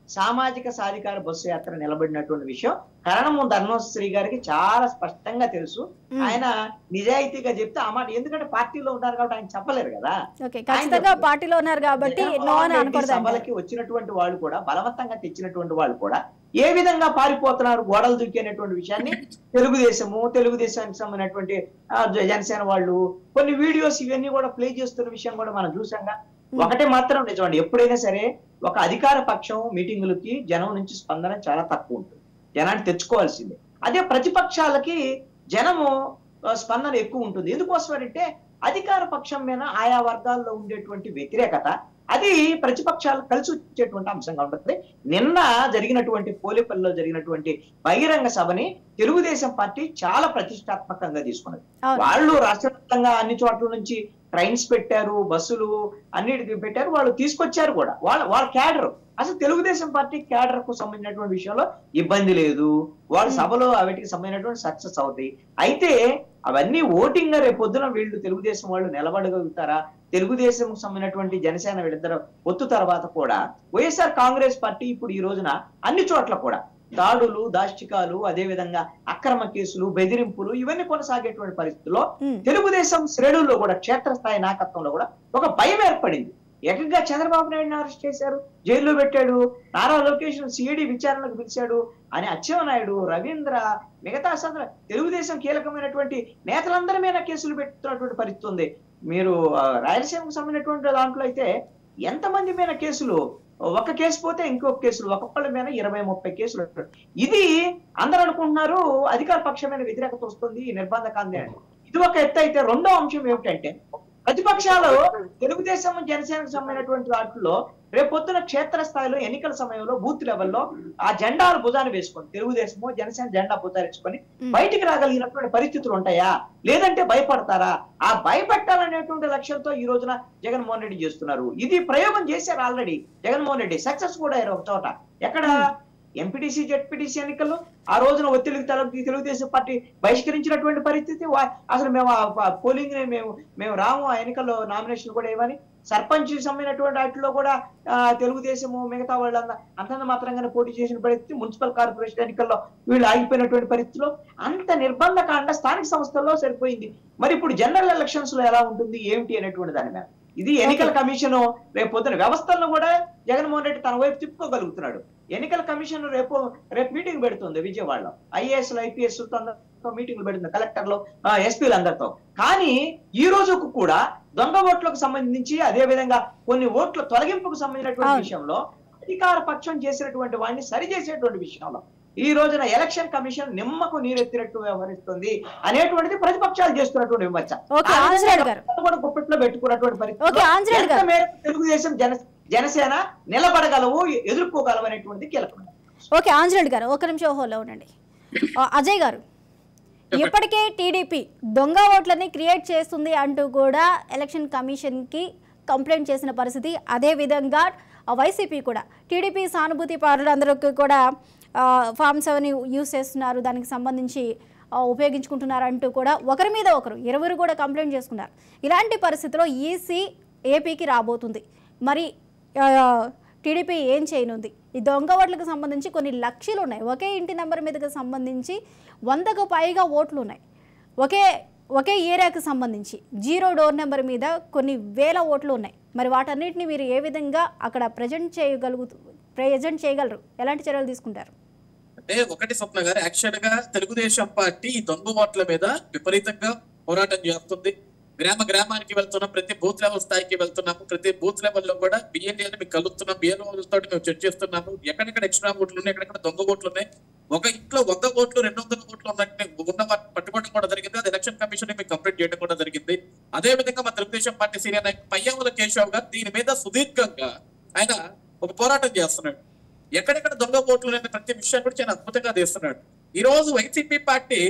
సామాజిక సాధికార బస్సు యాత్ర నిలబడినటువంటి విషయం కరణము ధర్మశ్రీ గారికి చాలా స్పష్టంగా తెలుసు మ్మ్. ఆయన నిజాయితీగా చెప్తే ఆ మాట ఎందుకంటే పార్టీలో ఉంటారు కాబట్టి ఆయన చెప్పలేరు కదా ఓకే ఖచ్చితంగా పార్టీలో ఉన్నారు కాబట్టి నో అని జగన్మోహన్ రెడ్డి అనకూడదు అంటారు. సభలకి వచ్చినటువంటి వాళ్ళు కూడా బలవంతంగా తెచ్చినటువంటి వాళ్ళు కూడా ఏ విధంగా పారిపోతున్నారు గోడలు దూకేనటువంటి విషయాన్ని తెలుగుదేశము తెలుగుదేశానికి సంబంధించినటువంటి ఆ, జ- జనసేన వాళ్ళు కొన్ని వీడియోస్ ఇవన్నీ కూడా ప్లే చేస్తున్న విషయం కూడా మనం చూసాంగా ఒకటే మాత్రం నిజమండి ఎప్పుడైనా సరే ఒక అధికార పక్షం మీటింగులకి జనం నుంచి స్పందన చాలా తక్కువ ఉంటుంది జనాన్ని తెచ్చుకోవాల్సిందే అదే ప్రతిపక్షాలకి జనము ఆ, స్పందన ఎక్కువ ఉంటుంది ఎందుకోసం అంటే అధికార పక్షం మీద ఆయా వర్గాల్లో ఉండేటువంటి వ్యతిరేకత అది ప్రతిపక్షాలు కలిసి వచ్చేటువంటి అంశంగా ఉంటుంది నిన్న జరిగినటువంటి పోలిపల్లిలో జరిగినటువంటి బహిరంగ సభని తెలుగుదేశం పార్టీ చాలా ప్రతిష్టాత్మకంగా తీసుకున్నది అవును వాళ్ళు రాష్ట్ర వ్యాప్తంగా అన్ని చోట్ల నుంచి ట్రైన్స్ పెట్టారు బస్సులు అన్నిటికీ పెట్టారు వాళ్ళు తీసుకొచ్చారు కూడా వాళ్ళ వాళ్ళ క్యాడర్ అసలు తెలుగుదేశం పార్టీ క్యాడర్ కు సంబంధించినటువంటి విషయంలో ఇబ్బంది లేదు వాళ్ళ సభలో వాటికి సంబంధించినటువంటి సక్సెస్ అవుతాయి అయితే అవన్నీ ఓటింగ్ గా రేపు పొద్దున వీళ్ళు తెలుగుదేశం వాళ్ళు నిలబడగలుగుతారా తెలుగుదేశం సంబంధించినటువంటి జనసేన వీళ్ళిద్దరు పొత్తు తర్వాత కూడా వైఎస్ఆర్ కాంగ్రెస్ పార్టీ ఇప్పుడు ఈ రోజున అన్ని చోట్ల కూడా దాడులు దాష్టికాలు అదే విధంగా అక్రమ కేసులు బెదిరింపులు ఇవన్నీ కొనసాగేటువంటి పరిస్థితుల్లో ఉమ్. తెలుగుదేశం శ్రేణుల్లో కూడా క్షేత్రస్థాయి నాయకత్వంలో కూడా ఒక భయం ఏర్పడింది ఏకంగా చంద్రబాబు నాయుడుని అరెస్ట్ చేశారు జైల్లో పెట్టాడు నారా లోకేష్ సిఐడి విచారణకు పిలిచాడు అని అచ్చెన్నాయుడు రవీంద్ర మిగతా సందర తెలుగుదేశం కీలకమైనటువంటి నేతలందరి మీద కేసులు పెడుతున్నటువంటి పరిస్థితి ఉంది మీరు ఆ, రాయలసీమకు సంబంధించినటువంటి దాంట్లో అయితే ఎంతమంది మీద కేసులు ఒక కేసు పోతే ఇంకొక కేసులు ఒక్కొక్కళ్ళ మీద ఇరవై ముప్పై కేసులు ఇది అందరూ అనుకుంటున్నారు అధికార పక్షమైన వ్యతిరేకత వస్తుంది ఈ నిర్బంధకాంతి అని ఇది ఒక ఎత్తు అయితే రెండో అంశం ఏమిటంటే ప్రతిపక్షాలు తెలుగుదేశం జనసేనకు సంబంధించినటువంటి వాటిలో రేపొద్దున క్షేత్ర స్థాయిలో ఎన్నికల సమయంలో బూత్ లెవెల్లో ఆ జెండాలు భుజాన్ని వేసుకొని తెలుగుదేశము జనసేన జెండా భుజారించుకొని ఉమ్. బయటికి రాగలిగినటువంటి పరిస్థితులు ఉంటాయా లేదంటే భయపడతారా ఆ భయపెట్టాలనేటువంటి లక్ష్యంతో ఈ రోజున జగన్మోహన్ రెడ్డి చేస్తున్నారు ఇది ప్రయోగం చేశారు ఆల్రెడీ జగన్మోహన్ రెడ్డి సక్సెస్ కూడా అయ్యారు ఒక చోట ఎక్కడ ఎంపీటీసీ జెడ్పీటీసీ ఎన్నికల్లో ఆ రోజున ఒత్తిడికి తలపి తెలుగుదేశం పార్టీ బహిష్కరించినటువంటి పరిస్థితి వా- అసలు మేము పోలింగ్ మేము మేము రాము ఆ ఎన్నికల్లో నామినేషన్ కూడా ఇవ్వని సర్పంచ్ సంబంధించినటువంటి వాటిలో కూడా ఆ, తెలుగుదేశము మిగతా వాళ్ళంతా అంతంత మాత్రంగానే పోటీ చేసిన పరిస్థితి మున్సిపల్ కార్పొరేషన్ ఎన్నికల్లో వీళ్ళు ఆగిపోయినటువంటి పరిస్థితిలో అంత నిర్బంధకాండ స్థానిక సంస్థల్లో సరిపోయింది మరి ఇప్పుడు జనరల్ ఎలక్షన్స్ లో ఎలా ఉంటుంది ఏమిటి అనేటువంటి దాని మీద ఇది ఎన్నికల కమిషన్ రేపు పొద్దున వ్యవస్థలను కూడా జగన్మోహన్ రెడ్డి తన వైపు తిప్పుకోగలుగుతున్నాడు ఎన్నికల కమిషన్ రేపు రేపు మీటింగ్ పెడుతుంది విజయవాడలో ఐఏఎస్ ఐపీఎస్ మీటింగ్లు పెడుతుంది కలెక్టర్లు ఎస్పీలు అందరితో కానీ ఈ రోజుకు కూడా దొంగ ఓట్లకు సంబంధించి అదే విధంగా కొన్ని ఓట్ల తొలగింపుకు సంబంధించినటువంటి అవును. విషయంలో అధికార పక్షం చేసినటువంటి వాడిని సరిచేసేటువంటి విషయంలో ఈ రోజున ఎలక్షన్ కమిషన్ నిమ్మకు నీరెత్తినట్టు వ్యవహరిస్తుంది అనేటువంటిది ప్రతిపక్షాలు చేస్తున్నటువంటి విమర్శ ఓకే, ఆ ఆంజనేయులు గారు. విధంగా కూడా గుప్పెట్లో పెట్టుకున్నటువంటి ఓకే, పరిస్థితి ఆంజనేయులు ఎంత గారు. మేరకు తెలుగుదేశం జన జనసేన నిలబడగలవు ఎదుర్కోగలవు అనేటువంటిది కీలకమైనది ఓకే ఆంజనేయుడు గారు ఒక నిమిషం హోల్లో ఉండండి ఆ, అజయ్ గారు ఇప్పటికే టీడీపీ దొంగ ఓట్లని క్రియేట్ చేస్తుంది అంటూ కూడా ఎలక్షన్ కమిషన్కి కంప్లైంట్ చేసిన పరిస్థితి అదేవిధంగా ఆ, వైసీపీ కూడా టీడీపీ సానుభూతి పరులందరికీ కూడా ఆ, ఫామ్ సెవెన్ యూస్ చేస్తున్నారు దానికి సంబంధించి ఆ, ఉపయోగించుకుంటున్నారు అంటూ కూడా ఒకరి మీద ఒకరు ఇరువురు కూడా కంప్లైంట్ చేసుకున్నారు ఇలాంటి పరిస్థితిలో ఈసీ ఏపీకి రాబోతుంది మరి ఆ, టీడీపీ ఏం చేయనుంది ఈ దొంగ ఓట్లకు సంబంధించి కొన్ని లక్షలు ఉన్నాయి ఒకే ఇంటి నెంబర్ మీదకి సంబంధించి వందకు పైగా ఓట్లు ఉన్నాయి ఒకే ఒకే ఏరియాకి సంబంధించి జీరో డోర్ నెంబర్ మీద కొన్ని వేల ఓట్లు ఉన్నాయి మరి వాటన్నిటిని మీరు ఏ విధంగా అక్కడ ప్రజెంట్ చేయగలుగుతూ ప్రజెంట్ చేయగలరు ఎలాంటి చర్యలు తీసుకుంటారు అంటే ఒకటి స్వప్న గారు యాక్చువల్ గా తెలుగుదేశం పార్టీ ఈ దొంగ ఓట్ల మీద విపరీతంగా పోరాటం చేస్తుంది గ్రామ గ్రామానికి వెళ్తున్నాం ప్రతి బూత్ లెవెల్ స్థాయికి వెళ్తున్నాము ప్రతి బూత్ లెవెల్ లో కూడా బిఎన్ఏని మీకు కలుపుతున్నాం బిఎన్ఓ తోటి మేము చర్చిస్తున్నాము ఎక్కడెక్కడ ఎక్స్ట్రా ఓట్లు ఉన్నాయి ఎక్కడెక్కడ దొంగ ఓట్లు ఉన్నాయి ఒక ఇంట్లో వంద ఓట్లు రెండు వందల ఓట్లు ఉన్నట్టు ఉన్న వాటిని పట్టుకోవడం కూడా జరిగింది అది ఎలక్షన్ కమిషన్ మీకు కంప్లీట్ చేయడం కూడా జరిగింది అదే విధంగా మా తెలుగుదేశం పార్టీ సీనియర్ నాయకు పయ్యావుల కేశవ్ గారు దీని మీద సుదీర్ఘంగా ఆయన ఒక పోరాటం చేస్తున్నాడు ఎక్కడెక్కడ దొంగ ఓట్లు లేని ప్రతి విషయాన్ని కూడా చాలా అద్భుతంగా తీస్తున్నాడు ఈ రోజు వైసీపీ పార్టీ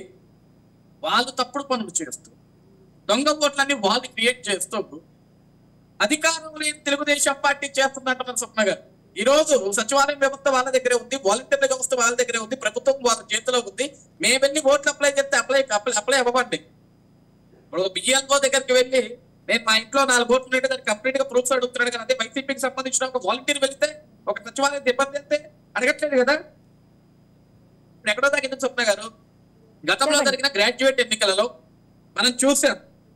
వాళ్ళు తప్పుడు పనులు చేస్తూ దొంగ ఓట్లన్నీ వాళ్ళు క్రియేట్ చేస్తూ అధికారం లేని తెలుగుదేశం పార్టీ చేస్తున్నట్టు స్వప్న గారు ఈ రోజు సచివాలయం వ్యవస్థ వాళ్ళ దగ్గరే ఉంది వాలంటీర్ల వ్యవస్థ వాళ్ళ దగ్గరే ఉంది ప్రభుత్వం వాళ్ళ చేతిలో ఉంది మేమెన్ని ఓట్లు అప్లై చేస్తే అప్లై అప్లై అప్లై అవ్వబడ్డాయి ఇప్పుడు బిఎల్ఓ దగ్గరికి వెళ్ళి నేను మా ఇంట్లో నాలుగు ఓట్లు ఉంటే దానికి కంప్లీట్ గా ప్రూఫ్స్ అడుగుతున్నాడు కానీ అదే వైసీపీకి సంబంధించిన ఒక వాలంటీర్ వెళ్తే ఒక సచివాలయం సిబ్బంది అయితే అడగట్లేదు కదా ఇప్పుడు ఎక్కడో దాకా ఎందుకు స్వప్న గారు గతంలో చెప్పండి. జరిగిన గ్రాడ్యుయేట్ ఎన్నికలలో మనం చూసాం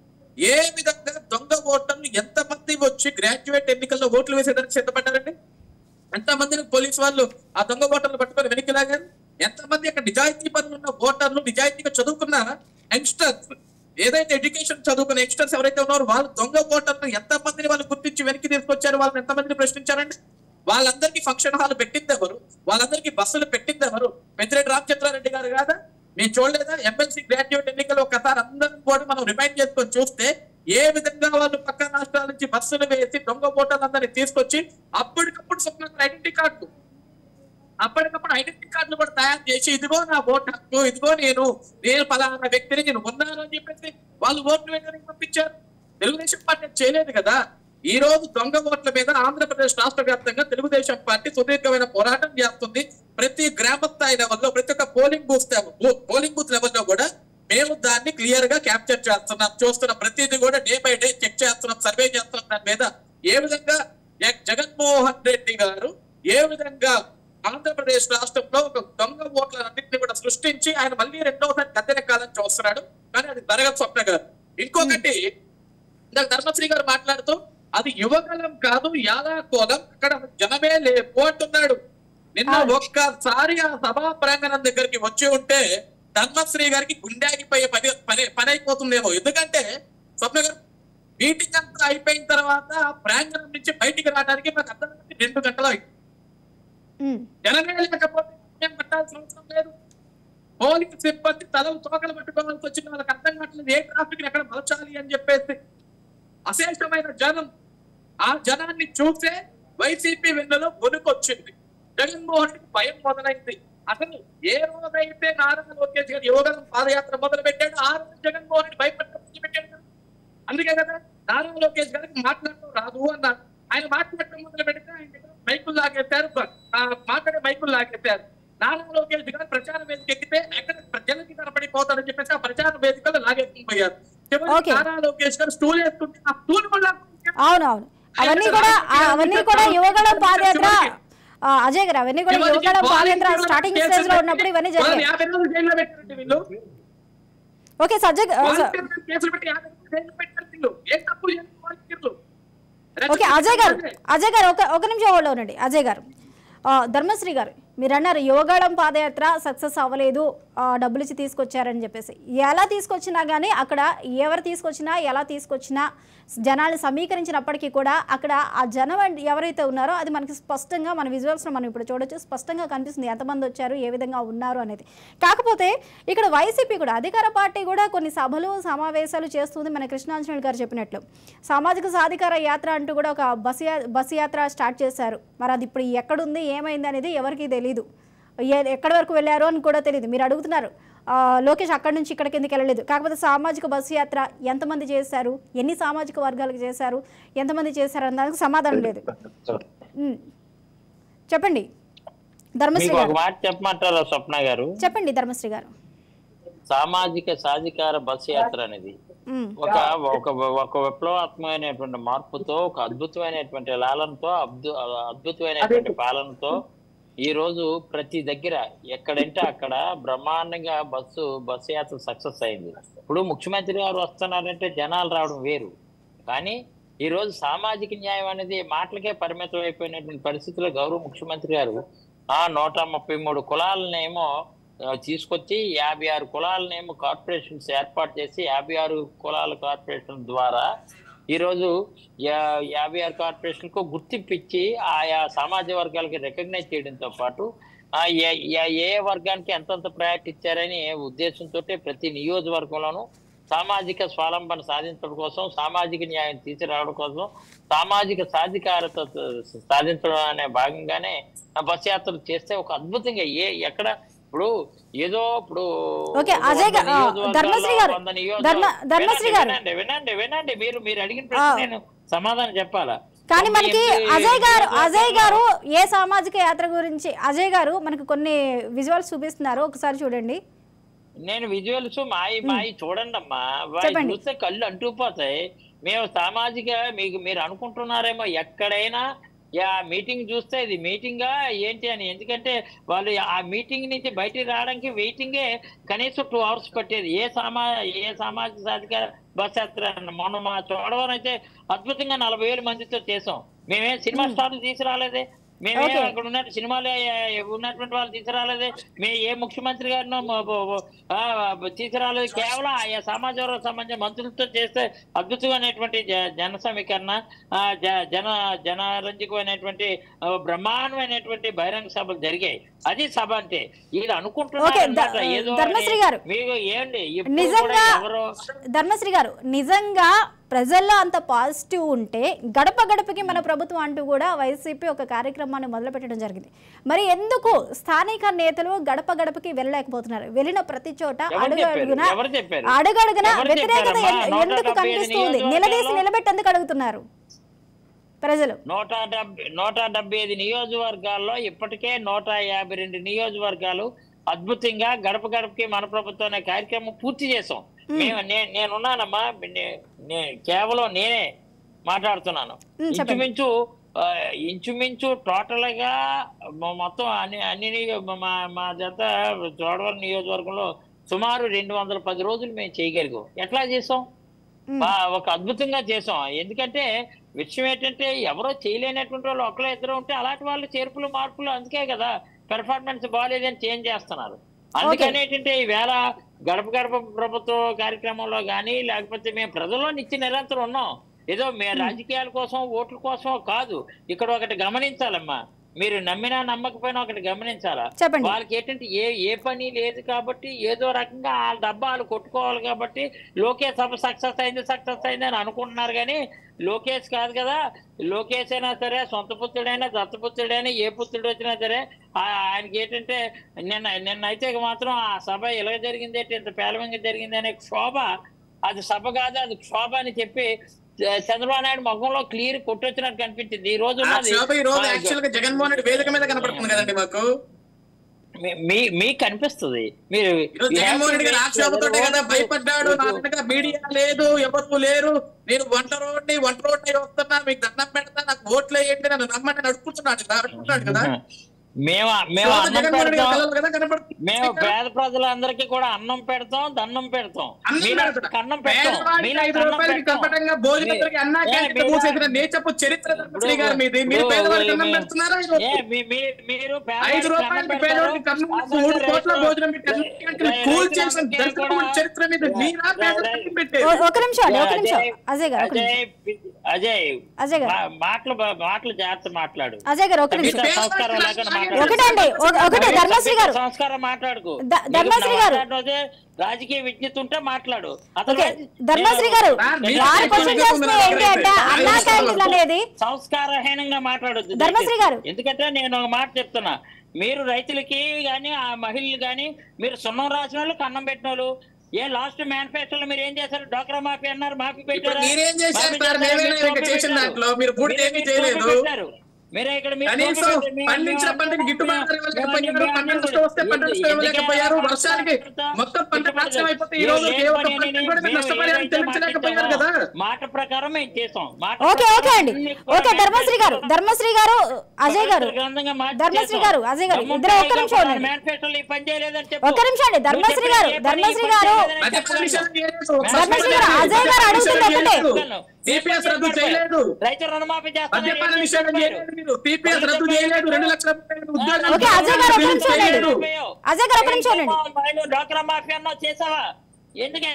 ఏ విధంగా దొంగ ఓటర్లు ఎంత మంది వచ్చి గ్రాడ్యుయేట్ ఎన్నికల్లో ఓట్లు వేసేదానికి సిద్ధపడ్డారండి ఎంత మందిని పోలీసు వాళ్ళు ఆ దొంగ ఓటర్లు పట్టుకొని వెనక్కి లాగారు ఎంత మంది అక్కడ నిజాయితీ పనులు ఉన్న ఓటర్లు నిజాయితీగా చదువుకున్న యంగ్స్టర్స్ ఏదైతే ఎడ్యుకేషన్ చదువుకున్న యంగ్స్టర్స్ ఎవరైతే ఉన్నారో వాళ్ళు దొంగ ఓటర్లు ఎంత మందిని వాళ్ళు గుర్తించి వెనక్కి తీసుకొచ్చారు వాళ్ళని ఎంత మందిని ప్రశ్నించారండి వాళ్ళందరికీ ఫంక్షన్ హాల్ పెట్టింది ఎవరు వాళ్ళందరికీ బస్సులు పెట్టింది ఎవరు పెద్దిరెడ్డి రామచంద్రారెడ్డి గారు కాదా మేము చూడలేదా ఎమ్మెల్సీ గ్రాడ్యుయేట్ ఎన్నికలు ఒకసారి అందరం కూడా మనం రిమైండ్ చేసుకొని చూస్తే ఏ విధంగా వాళ్ళు పక్క రాష్ట్రాల నుంచి బస్సులు వేసి దొంగ ఓటర్లందరినీ తీసుకొచ్చి అప్పటికప్పుడు స్వప్న ఐడెంటిటీ కార్డు అప్పటికప్పుడు ఐడెంటిటీ కార్డులు కూడా తయారు చేసి ఇదిగో నా ఓటు హక్కు ఇదిగో నేను నేను పలానా వ్యక్తిని నేను ఉన్నాను అని చెప్పేసి వాళ్ళు ఓట్లు వేయడానికి పంపించారు తెలుగుదేశం పార్టీ అది చేయలేదు కదా ఈ రోజు దొంగ ఓట్ల మీద ఆంధ్రప్రదేశ్ రాష్ట్ర వ్యాప్తంగా తెలుగుదేశం పార్టీ సుదీర్ఘమైన పోరాటం చేస్తుంది ప్రతి గ్రామ స్థాయి లెవెల్లో ప్రతి ఒక్క పోలింగ్ బూత్ పోలింగ్ బూత్ లెవెల్లో కూడా మేము దాన్ని క్లియర్ గా క్యాప్చర్ చేస్తున్నాం చూస్తున్న ప్రతిదీ కూడా డే బై డే చెక్ చేస్తున్నాం సర్వే చేస్తున్నాం దాని మీద ఏ విధంగా జగ- జగన్మోహన్ రెడ్డి గారు ఏ విధంగా ఆంధ్రప్రదేశ్ రాష్ట్రంలో ఒక దొంగ ఓట్లన్నింటినీ కూడా సృష్టించి ఆయన మళ్ళీ రెండోసారి గద్దెనెక్కాలని చూస్తున్నాడు కానీ అది జరగదు స్వప్న గారు ఇంకొకటి ఇందాక ధర్మశ్రీ గారు మాట్లాడుతూ అది యువగలం కాదు యాదాకోలం అక్కడ జనమే లేపు అంటున్నాడు నిన్న అవును. ఒక్కసారి ఆ సభా ప్రాంగణం దగ్గరికి వచ్చి ఉంటే ధర్మశ్రీ గారికి గుండె ఆగిపోయే పని పని పని అయిపోతుందేమో ఎందుకంటే స్వప్న గారు మీటింగ్ అంతా అయిపోయిన తర్వాత ఆ ప్రాంగణం నుంచి బయటికి రావడానికి మాకు అర్థం రెండు గంటలు అయింది ఉమ్, జనమే లేకపోతే ఏం పట్టాల్సిన అవసరం లేదు పోలీసు సిబ్బంది తలలు తోకలు పట్టుకోవాల్సి వచ్చిన వాళ్ళకి అర్థం కావట్లేదు ఏ ట్రాఫిక్ ఎక్కడ మలచాలి అని చెప్పేసి అశేషమైన జనం ఆ జనాన్ని చూసే వైసీపీ వెన్నులో వణుకొచ్చింది జగన్మోహన్ రెడ్డి భయం మొదలైంది అసలు ఏ రోజైతే నారాయణ లోకేష్ గారు యువగలం పాదయాత్ర మొదలు పెట్టాడు ఆ రోజు జగన్మోహన్ రెడ్డి భయపడటం మొదలు పెట్టాడు కదా. అందుకే కదా నారాయణ లోకేష్ గారికి మాట్లాడటం రాదు అన్నారు ఆయన మాట్లాడటం మొదలు పెడితే ఆయన దగ్గర మైకులు లాగేశారు బ- ఆ మాట్లాడే మైకులు లాగేశారు నారాయణ లోకేష్ గారు ప్రచార వేదిక ఎక్కితే ఎక్కడ ప్రజలకి కనపడిపోతాడని చెప్పేసి ఆ ప్రచార వేదికలో లాగేసుకుని పోయారు చివరికి Okay. నారాయణ లోకేష్ గారు స్టూల్ వేసుకుంటే ఆ స్టూల్ కూడా లాక్కుని అవును అవును అవన్నీ కూడా ఆ- అవన్నీ కూడా యువగళం పాదయాత్ర ఆ, అజయ్ గారు అవన్నీ కూడా చివరికి యువగళం పాదయాత్ర వాలంటీర్లను స్టార్టింగ్ కేసులు స్టేజ్ లో పెట్టి ఉన్నప్పుడు ఇవన్నీ వాళ్ళు జరిగాయి యాభై రోజులు జైల్లో పెట్టారండి వీళ్ళు ఓకే సజ్జయ్ గా- స- వాలంటీర్లను కేసులు పెట్టి యాభై రోజులు జైల్లో పెట్టారు వీళ్ళు ఏం తప్పు చేయని వాలంటీర్లు ఓకే అజయ్ గారు అజయ్ గారు ఒక ఒక నిమిషం హోల్డ్ ఉండండి అజయ్ గారు ఆ, ధర్మశ్రీ గారు మీరు అన్నారు యువగాళం పాదయాత్ర సక్సెస్ అవ్వలేదు ఆ, డబ్బులు ఇచ్చి తీసుకొచ్చారని చెప్పేసి ఎలా తీసుకొచ్చినా కానీ అక్కడ ఎవరు తీసుకొచ్చినా ఎలా తీసుకొచ్చినా జనాలు సమీకరించినప్పటికీ కూడా అక్కడ ఆ జనం అంటే ఎవరైతే ఉన్నారో అది మనకి స్పష్టంగా మన విజువల్స్లో మనం ఇప్పుడు చూడొచ్చు స్పష్టంగా కనిపిస్తుంది ఎంతమంది వచ్చారు ఏ విధంగా ఉన్నారు అనేది కాకపోతే ఇక్కడ వైసీపీ కూడా అధికార పార్టీ కూడా కొన్ని సభలు సమావేశాలు చేస్తుంది మన కృష్ణాంజనేయులు గారు చెప్పినట్లు సామాజిక సాధికార యాత్ర అంటూ కూడా ఒక బస్ యా బస్ యాత్ర స్టార్ట్ చేశారు మరి అది ఇప్పుడు ఎక్కడుంది ఏమైంది అనేది ఎవరికీ తెలియదు ఏ- ఎక్కడి వరకు వెళ్ళారు అని కూడా తెలియదు మీరు అడుగుతున్నారు ఆ, లోకేష్ అక్కడి నుంచి ఇక్కడికి ఎందుకు వెళ్ళలేదు కాకపోతే సామాజిక బస్సు యాత్ర ఎంతమంది చేశారు ఎన్ని సామాజిక వర్గాలకు చేశారు ఎంతమంది చేశారు అన్న దానికి సమాధానం లేదు ఉమ్. చెప్పండి ధర్మశ్రీ మీకు ఒక గారు మాట చెప్పమంటారా స్వప్న గారు చెప్పండి ధర్మశ్రీ గారు సామాజిక సాధికార బస్ యాత్ర అనేది ఉమ్. ఒక ఒక ఒక విప్లవాత్మకమైనటువంటి మార్పుతో ఒక అద్భుతమైనటువంటి లాలనతో అద్భు- అద్భుతమైనటువంటి పాలనతో ఈ రోజు ప్రతి దగ్గర ఎక్కడంటే అక్కడ బ్రహ్మాండంగా బస్సు బస్సు యాత్ర సక్సెస్ అయింది ఇప్పుడు ముఖ్యమంత్రి గారు వస్తున్నారంటే జనాలు రావడం వేరు కానీ ఈ రోజు సామాజిక న్యాయం అనేది మాటలకే పరిమితం అయిపోయినటువంటి పరిస్థితుల్లో గౌరవ ముఖ్యమంత్రి గారు ఆ నూట ముప్పై మూడు కులాలనేమో ఆ, తీసుకొచ్చి యాభై ఆరు కులాలనేమో కార్పొరేషన్స్ ఏర్పాటు చేసి యాభై ఆరు కులాల కార్పొరేషన్ ద్వారా ఈరోజు యా- యాభై ఆరు కార్పొరేషన్కు గుర్తింపు ఇచ్చి ఆయా సమాజ వర్గాలకి రికగ్నైజ్ చేయడంతో పాటు ఆ ఏ- ఏ- ఏ వర్గానికి ఎంతంత ప్రయారిటీ ఇచ్చారని ఉద్దేశంతో ప్రతి నియోజకవర్గంలోనూ సామాజిక స్వాలంబన సాధించడం కోసం సామాజిక న్యాయం తీసుకురావడం కోసం సామాజిక సాధికారత సాధించడం అనే భాగంగానే ఆ బస్ యాత్రలు చేస్తే ఒక అద్భుతంగా ఏ ఎక్కడ ఇప్పుడు ఏదో ఇప్పుడు ఓకే, ఒక అజయ్ వంద గా- ఆ, నియోజకవర్గాల్లో ధర్మశ్రీ గారు, వంద నియోజక- ధర్మ- ధర్మశ్రీ వినండి, గారు. వినండి వినండి వినండి మీరు మీరు అడిగిన ప్రశ్న ఆ. నేను సమాధానం చెప్పాలా కానీ తొంభై మనకి ఎనిమిది అజయ్ గారు అజయ్ గారు నియోజకవర్గాల్లో- ఏ సామాజిక యాత్ర గురించి అజయ్ గారు మనకు కొన్ని విజువల్స్ చూపిస్తున్నారు ఒకసారి చూడండి నేను విజువల్స్ మాయి మాయి చూడండి అమ్మా వాయి చెప్పండి. చూస్తే కళ్ళు అంటుకుపోతాయి మేము సామాజిక మీకు మీరు అనుకుంటున్నారేమో ఎక్కడైనా ఆ మీటింగ్ చూస్తే ఇది మీటింగా ఏంటి అని ఎందుకంటే వాళ్ళు ఆ మీటింగ్ నుంచి బయటికి రావడానికి వెయిటింగే కనీసం టూ అవర్స్ పట్టేది ఏ సమా ఏ సామాజిక సాధికార బస్ యాత్ర అన్న. మొన్న మా చూడవరం అయితే అద్భుతంగా నలభై వేల మందితో చేసాం మేమేం సినిమా స్టార్లు తీసుకురాలేదే మేమే Okay. అక్కడ ఉన్న సినిమాలో ఉన్నటువంటి వాళ్ళు తీసుకురాలేదే మే ఏ ముఖ్యమంత్రి గారినో మ- బ- బ- ఆ, తీసుకురాలేదు కేవలం ఆయా సమాజ వర్గం సంబంధించిన మంత్రులతో చేస్తే అద్భుతమైనటువంటి జ- జన సమీకరణ ఆ, జ- జన జనరంజకమైనటువంటి ఆ, బ్రహ్మాండమైనటువంటి బహిరంగ సభలు జరిగాయి అది సభ అంటే వీళ్ళు అనుకుంటున్నారు Okay, ద- అన్నమాట ఏదో ధర్మశ్రీ అని. గారు. మీకు ఏంటి ఇప్పుడు నిజంగా కూడా ఎవరో ధర్మశ్రీ గారు నిజంగా ప్రజల్లో అంత పాజిటివ్ ఉంటే గడప గడపకి మన ప్రభుత్వం అంటూ కూడా వైసీపీ ఒక కార్యక్రమాన్ని మొదలుపెట్టడం జరిగింది మరి ఎందుకు స్థానిక నేతలు గడప గడపకి వెళ్ళలేకపోతున్నారు వెళ్ళిన ప్రతి చోట ఎవరు అడుగు చెప్పారు? అడుగున ఎవరు చెప్పారు? అడుగడుగున ఎవరు వ్యతిరేకత చెప్పారమ్మా? ఎన్- నూట ఎందుకు డెబ్బై ఐదు కనిపిస్తుంది నిలదీసి నియోజకవర్గాల్లో- నిలబెట్టేందుకు అడుగుతున్నారు ప్రజలు నూట డెబ్బై నూట డెబ్బై ఐదు నియోజకవర్గాల్లో ఇప్పటికే నూట యాభై రెండు నియోజకవర్గాలు అద్భుతంగా గడప గడపకి మన ప్రభుత్వం అనే కార్యక్రమం పూర్తి చేసాం మేము నే- నేనున్నానమ్మా నే- నే- కేవలం నేనే మాట్లాడుతున్నాను ఉమ్, చెప్పండి. ఇంచుమించు ఆ, ఇంచుమించు టోటల్ గా మొ- మొత్తం అన్ని అన్ని నియో- మా మా జత చోడవరం నియోజకవర్గంలో సుమారు రెండు వందల పది రోజులు మేము చేయగలిగాం ఎట్లా చేసాం ఉమ్. ఆ, ఒక అద్భుతంగా చేసాం ఎందుకంటే విషయం ఏంటంటే ఎవరో చేయలేనటువంటి వాళ్ళు ఒకళ్ళో ఇద్దరు ఉంటే అలాంటి వాళ్ళు చేర్పులు మార్పులు అందుకే కదా పెర్ఫార్మెన్స్ బాగాలేదని చేంజ్ చేస్తున్నారు అందుకని ఏంటంటే ఈవేళ గడప గడప ప్రభుత్వ కార్యక్రమంలో కానీ లేకపోతే మేము ప్రజల్లో నిత్య నిరంతరం ఉన్నాం ఏదో మేము రాజకీయాల కోసం ఓట్ల కోసం కాదు ఇక్కడ ఒకటి గమనించాలమ్మా మీరు నమ్మినా నమ్మకపోయినా ఒకటి గమనించాలా చెప్పండి. వాళ్ళకి ఏంటంటే ఏ ఏ పని లేదు కాబట్టి ఏదో రకంగా వాళ్ళ డబ్బా వాళ్ళు కొట్టుకోవాలి కాబట్టి లోకేష్ సభ సక్సెస్ అయింది సక్సెస్ అయింది అని అనుకుంటున్నారు కానీ లోకేష్ కాదు కదా లోకేష్ అయినా సరే సొంత పుత్రుడైనా దత్తపుత్రుడైనా ఏ పుత్రుడు వచ్చినా సరే ఆ- ఆయనకి ఏంటంటే నిన్న నిన్న అయితే మాత్రం ఆ సభ ఇలా జరిగింది ఏంటి ఇంత పేలవంగా జరిగింది అనే క్షోభ అది సభ కాదు అది క్షోభ అని చెప్పి చ- చంద్రబాబు నాయుడు ముఖంలో క్లియర్ కొట్టొచ్చినట్టు కనిపించింది ఈ రోజు ఆ ఉన్నది శోభ ఈ రోజు ఆ, యాక్చువల్ గా జగన్మోహన్ రెడ్డి వేదిక మీద కనపడుతుంది కదండి మాకు మీ- మీ మీకు కనిపిస్తుంది మీరు ఈ రోజు జగన్మోహన్ రెడ్డి గారు ఆ శోభతోటే కదా భయపడ్డాడు నా వెనక మీడియా లేదు ఎవరు లేరు నేను వంట రోడ్ని వంట రోడ్ని వస్తున్నా మీకు దండం పెడతా నాకు ఓట్లు వేయండి నన్ను నమ్మండి నడుపుకుంటున్నాడు కదా అనుకుంటున్నాడు కదా మేము మేము శోభ అన్నం జగన్మోహన్ రెడ్డి గారి పెడతాం కళ్ళలో కదా కనపడుతుంది మేము పేద ప్రజలందరికీ కూడా అన్నం పెడతాం దండం పెడతాం అన్నం మీలాంటి పెడతా. అన్నం పెడతాం పేదవాడికి మీలాంటి ఐదు అన్నం రూపాయలకి పెడతాం. కపటంగా భోజనంతరికి అన్నా ఏ, క్యాంటీన్ మీలా- మూసేసిన నే చెప్పు చరిత్ర ధర్మశ్రీ గారి మీది మీరు ఇప్పుడు పేదవాడికి అన్నం మేము- పెడుతున్నారా ఈ రోజు? ఏ, మీ- మీ- మీరు ఐదు పేదవాడికి రూపాయలకి అన్నం పేదవాడికి పెడతారు. కన్నం కాకపోతే మూడు కోట్ల రైతు- భోజనం పెట్టి అన్నం క్యాంటీన్ రై- కూల్ రైతు చేసిన అందరికీ దరిద్రపు కూడా- చరిత్ర మీద మీరా పేదవాడికి పెట్టేది ఓ- ఒక నిమిషం అండి ఒక నిమిషం అజయ్, అజయ్ గారు ఒక నిమిషం అజయ్ అజయ్ అజయ్ గారు మా- మాటలు బా- మాటలు జాగ్రత్త మాట్లాడు అజయ్ గారు ఒక నిమిషం సభ్యత సంస్కారం లేకుండా మాట్లాడు. ఒకటే అండి ఒక- ఒకటే ధర్మశ్రీ గారు సంస్కారం మాట్లాడుకు ద- ధర్మశ్రీ గారు. మాట్లాడితే రాజకీయ విజ్ఞత ఉంటే మాట్లాడు ఓకే ధర్మశ్రీ గారు రా, మీరు వారు క్వశ్చన్ చెప్పండి. చేస్తున్న ఏంటి అంటే అన్నా క్యాంటీన్ అనేది సంస్కారహీనంగా మాట్లాడొద్దు ధర్మశ్రీ గారు. ఎందుకంటే నేను ఒక మాట చెప్తున్నా మీరు రైతులకి గాని ఆ మహిళలు గాని మీరు సున్నం రాసిన వాళ్ళకి అన్నం పెట్టిన వాళ్ళు ఏ లాస్ట్ మేనిఫెస్టోలో మీరు ఏం చేశారు డోక్రా మాఫీ అన్నారు మాఫీ ఇప్పుడు పెట్టారు మీరేం చేశారు సార్ మేమేనా ఇంకా చేసిన దాంట్లో మీరు బూడిద ఏమీ చేయలేదు మీరే ఇక్కడ మీరు కనీసం టోపీ పెట్టి- పండించిన మేము- పంటకి గిట్టుబాటు ధర ఇవ్వలేకపోయారు మేము- పంట నష్టం వస్తే పంట నష్టం ఇవ్వలేకపోయారు వర్షానికి మొత్తం పంట నాశనం అయిపోతే ఈ రోజు ఏ ఒక్క పంట కూడా మీరు నష్టపరిహారం చెల్లించలేకపోయారు కదా మాట ప్రకారం మేము చేసాం మాట ఓకే ఓకే ప్రకారం అండి అన్ని కూడా ఓకే ధర్మశ్రీ గారు ధర్మశ్రీ గారు అజయ్ గారు గ్రంథంగా మార్చి ధర్మశ్రీ చేసాం. గారు, అజయ్ గారు, దమ్ముంటే ఇద్దరు ఒక్క నిమిషం ఇక ఉండండి. మేనిఫెస్టోలో ఈ పని చేయలేదని చెప్పు. ఒక్క నిమిషం అండి, ధర్మశ్రీ నువ్వు గారు, చెప్పిన ఏ పని ధర్మశ్రీ ఈ పని గారు. చేయలేదని మధ్య చెప్పగలను. కమిషన్ చేయలేదు. ధర్మశ్రీ గారు, అజయ్ గారు అడుగుతుంది ఒకటే. టీపీఎస్ రద్దు చేయలేదు రైతు రుణమాఫీ చేస్తానని మద్యపాన ఏం నిషేధం చెప్పారు? చేయలేదు మీరు టీపీఎస్ రద్దు చేయలేదు రెండు లక్షల రూపాయలు ఉద్యోగాలు ఓకే, అజయ్ గారు, ఒక్క నిమిషం ఉండండి. చేయలేదు. అజయ్ గారు, ఒక్క నిమిషం ఉండండి. మహిళలు డ్వాక్రా మాఫియా అన్నావు చేసావా ఎందుకే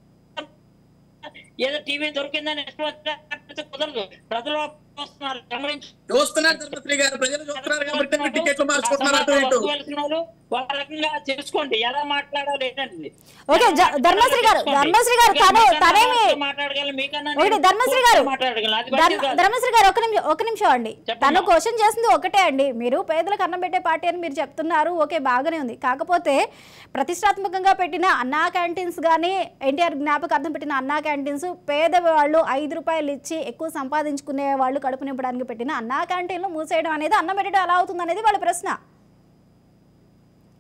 ఏదో టీవీ దొరికిందని ఇష్టం వచ్చినట్టు కుదరదు ప్రజలు వస్తున్నారు గమనించు చూస్తున్నారు ధర్మశ్రీ గారు ప్రజలు చూస్తున్నారు కాబట్టి మీరు టికెట్లు మార్చుకుంటున్నారు అటు ఇటు వస్తువలసిన వాళ్ళు ఒక రకంగా తెలుసుకోండి ఎలా మాట్లాడాలి ఏంటంటే ఓకే జ- ధర్మశ్రీ గారు ధర్మశ్రీ గారు తను తనేమి మాట్లాడగలను మీకన్నా ఒకటి నేను ధర్మశ్రీ గారు మాట్లాడగలను అది ధర్మ- మంచిది కాదు. ధర్మశ్రీ గారు ఒక నిమిషం ఒక నిమిషం అండి చెప్పండి. తను క్వశ్చన్ చేసింది ఒకటే అండి మీరు పేదలకు అన్నం పెట్టే పార్టీ అని మీరు చెప్తున్నారు ఓకే బాగానే ఉంది కాకపోతే ప్రతిష్టాత్మకంగా పెట్టిన అన్నా క్యాంటీన్స్ కానీ ఎన్టీఆర్ జ్ఞాపకార్థం పెట్టిన అన్నా క్యాంటీన్స్ పేదవాళ్ళు ఐదు రూపాయలు ఇచ్చి ఎక్కువ సంపాదించుకునే వాళ్ళు కడుపు నింపడానికి పెట్టిన అన్నా క్యాంటీన్లు మూసేయడం అనేది అన్నం పెట్టడం ఎలా అవుతుంది అనేది వాళ్ళ ప్రశ్న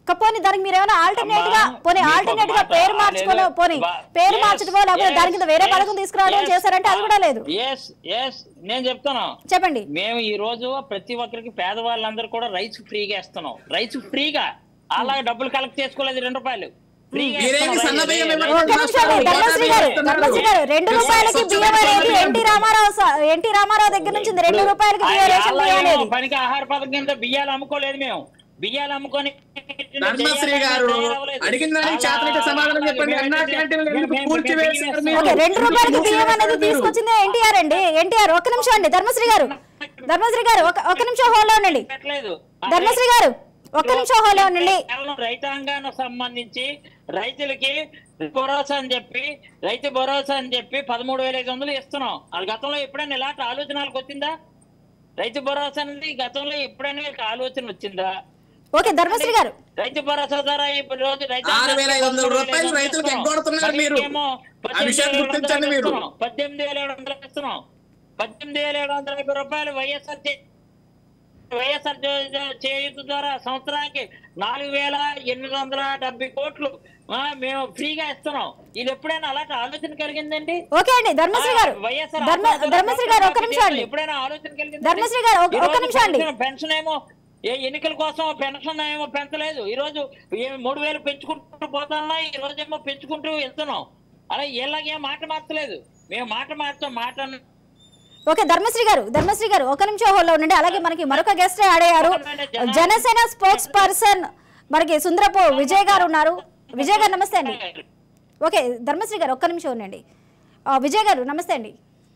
పోనీ దానికి మీరు ఏమైనా ఆల్టర్నేట్ గా అమ్మా, పోనీ మీకు ఒక ఆల్టర్నేట్ గా మాట, పేరు ఆ, మార్చుకోను లేదు. పోనీ వా- పేరు yes, మార్చడమో లేకపోతే yes, దాని కింద వేరే yes, పథకం తీసుకురావడం yes. చేశారంటే అది కూడా లేదు ఎస్ ఎస్ నేను చెప్తాను చెప్పండి మేము ఈ రోజు ప్రతి ఒక్కరికి పేదవాళ్ళందరూ కూడా రైస్ ఫ్రీగా ఇస్తున్నాం రైస్ ఫ్రీగా అలాగే డబ్బులు కలెక్ట్ చేసుకోలేదు రెండు రూపాయలు ఫ్రీగా మీరేమి ఇస్తున్నాం. సన్నబియ్యం రైస్- ఇవ్వండి. ఒక్క నిమిషం అండి, ధర్మశ్రీ గారు ధర్మశ్రీ గారు రెండు రూపాయలకి బియ్యం అనేది ఎన్టీ రామారావు స- ఎన్టీ రామారావు దగ్గర నుంచి ఉంది. రెండు రూపాయలకి బియ్యం ఆయన రేషన్ బియ్యం ఆలయం అనేది పనికి ఆహార పథకం కింద బియ్యాలు అమ్ముకోలేదు మేము బియ్యాలు అమ్ముకొని ధర్మశ్రీ గారు అడిగిన దానికి చేతనైతే సమాధానం చెప్పండి. అన్నా క్యాంటీన్లు ఎందుకు కూల్చివేశారు మీరు? ఓకే రెండు రూపాయలకి బియ్యం అనేది తీసుకొచ్చింది ఎన్టీఆర్ అండి ఎన్టీఆర్ ఒక్క నిమిషం అండి ధర్మశ్రీ గారు ధర్మశ్రీ గారు ఒక ఒక నిమిషం హోల్డ్ ఉండండి పెట్టలేదు ధర్మశ్రీ గారు ఒక్క నిమిషం హోల్డ్ ఉండండి కేవలం రైతాంగానికి సంబంధించి రైతులకి భరోసా అని చెప్పి రైతు భరోసా అని చెప్పి పదమూడు వేల ఐదు వందలు ఇస్తున్నాం అది గతంలో ఎప్పుడైనా ఇలాంటి ఆలోచనలకు వచ్చిందా రైతు భరోసా అనేది గతంలో ఎప్పుడైనా ఇలాంటి ఆలోచన వచ్చిందా ఓకే ధర్మశ్రీ గారు రైతు భరోసా ద్వారా ఇప్పుడు రోజు రైతు ఆరు వేల ఐదు వందల రూపాయలు రైతులకు ఎగ్గొడుతున్నారు మీరు. ఆ విషయాన్ని గుర్తించండి మీరు. పద్దెనిమిది వేల ఏడు వందలు ఇస్తున్నాం పద్దెనిమిది వేల ఏడు వందల యాభై రూపాయలు వైఎస్ఆర్ చే- వైఎస్ఆర్ చే- చేయూత ద్వారా సంవత్సరానికి నాలుగు వేల ఎనిమిది వందల డెబ్బై కోట్లు ఆ, మేము ఫ్రీగా ఇస్తున్నాం ఇది ఎప్పుడైనా అలాంటి ఆలోచన కలిగిందండి ఓకే అండి ధర్మశ్రీ గారు ఆ, వైఎస్ఆర్ ధర్మ ఆత్మహత్య ధర్మశ్రీ గారు ఒక్క నిమిషం అండి ఎప్పుడైనా ఆలోచన కలిగింది ధర్మశ్రీ గారు, ఒక- ఒక నిమిషం అండి. పెన్షన్ ఏమో ఏ ఎన్నికల కోసం పెన్షన్ ఏమో పెంచలేదు ఈ రోజు ఏ- మూడు వేలు పెంచుకుంటూ పోతున్నా ఈ రోజు ఏమో పెంచుకుంటూ వెళ్తున్నాం అలా ఇలాగే మాట మార్చలేదు మేము మాట మార్చాం మాట అన్న- ఓకే ధర్మశ్రీ గారు ధర్మశ్రీ గారు ఒక నిమిషం హోల్డ్ ఉండండి అలాగే మనకి మరొక గెస్ట్ అయ్యారు జనసేన స్పోక్స్ పర్సన్ మనకి సుందరపు విజయ్ గారు ఉన్నారు విజయ్ గారు నమస్తే అండి ఓకే ధర్మశ్రీ గారు ఒక్క నిమిషం ఉండండి ఆ, విజయ్ గారు నమస్తే అండి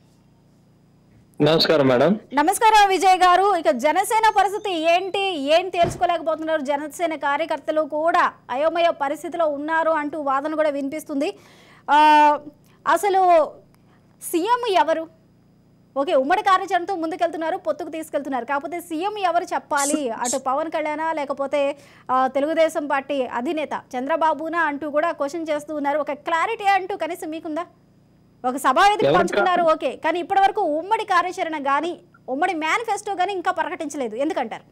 నమస్కారం మేడం నమస్కారం విజయ్ గారు ఇక జనసేన పరిస్థితి ఏంటి ఏం తెలుసుకోలేకపోతున్నారు జనసేన కార్యకర్తలు కూడా అయోమయ పరిస్థితిలో ఉన్నారు అంటూ వాదన కూడా వినిపిస్తుంది ఆ, అసలు సీఎం ఎవరు ఓకే ఉమ్మడి కార్యాచరణతో ముందుకెళ్తున్నారు పొత్తుకు తీసుకెళ్తున్నారు కాకపోతే సీఎం ఎవరు చెప్పాలి అటు పవన్ కళ్యాణా లేకపోతే ఆ, తెలుగుదేశం పార్టీ అధినేత చంద్రబాబునా అంటూ కూడా క్వశ్చన్ చేస్తూ ఉన్నారు ఒక క్లారిటీ అంటూ కనీసం మీకుందా ఒక సభావేదిక ఎవరు పంచుకున్నారు ఓకే కానీ ఇప్పటి వరకు ఉమ్మడి కార్యాచరణ కానీ ఉమ్మడి మేనిఫెస్టో కానీ ఇంకా ప్రకటించలేదు ఎందుకంటారు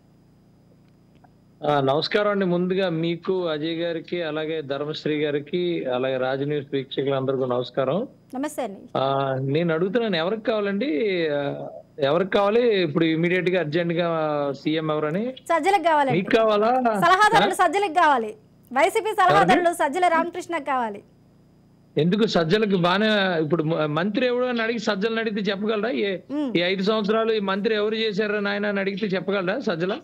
ఆ, నమస్కారం అండి ముందుగా మీకు అజయ్ గారికి అలాగే ధర్మశ్రీ గారికి అలాగే రాజు న్యూస్ వీక్షకులందరికీ నమస్కారం నమస్తే అండి ఆ, నేను అడుగుతున్నాను ఎవరికి కావాలండి ఆ, ఎవరికి కావాలి ఇప్పుడు ఇమీడియట్ గా అర్జెంట్ గా సీఎం ఎవరని సజ్జలకు కావాలండి మీకు కావాలా సలహాదారులు సజ్జలకు కావాలి వైసీపీ సలహాదారులు సజ్జల రామకృష్ణకు కావాలి ఎందుకు సజ్జలకు బానే ఇప్పుడు మ- మంత్రి ఎవడు అని అడిగి సజ్జలను అడిగితే చెప్పగలరా ఏ మ్మ్. ఈ ఐదు సంవత్సరాలు ఈ మంత్రి ఎవరు చేశారు నాయన అని అడిగితే చెప్పగలరా సజ్జల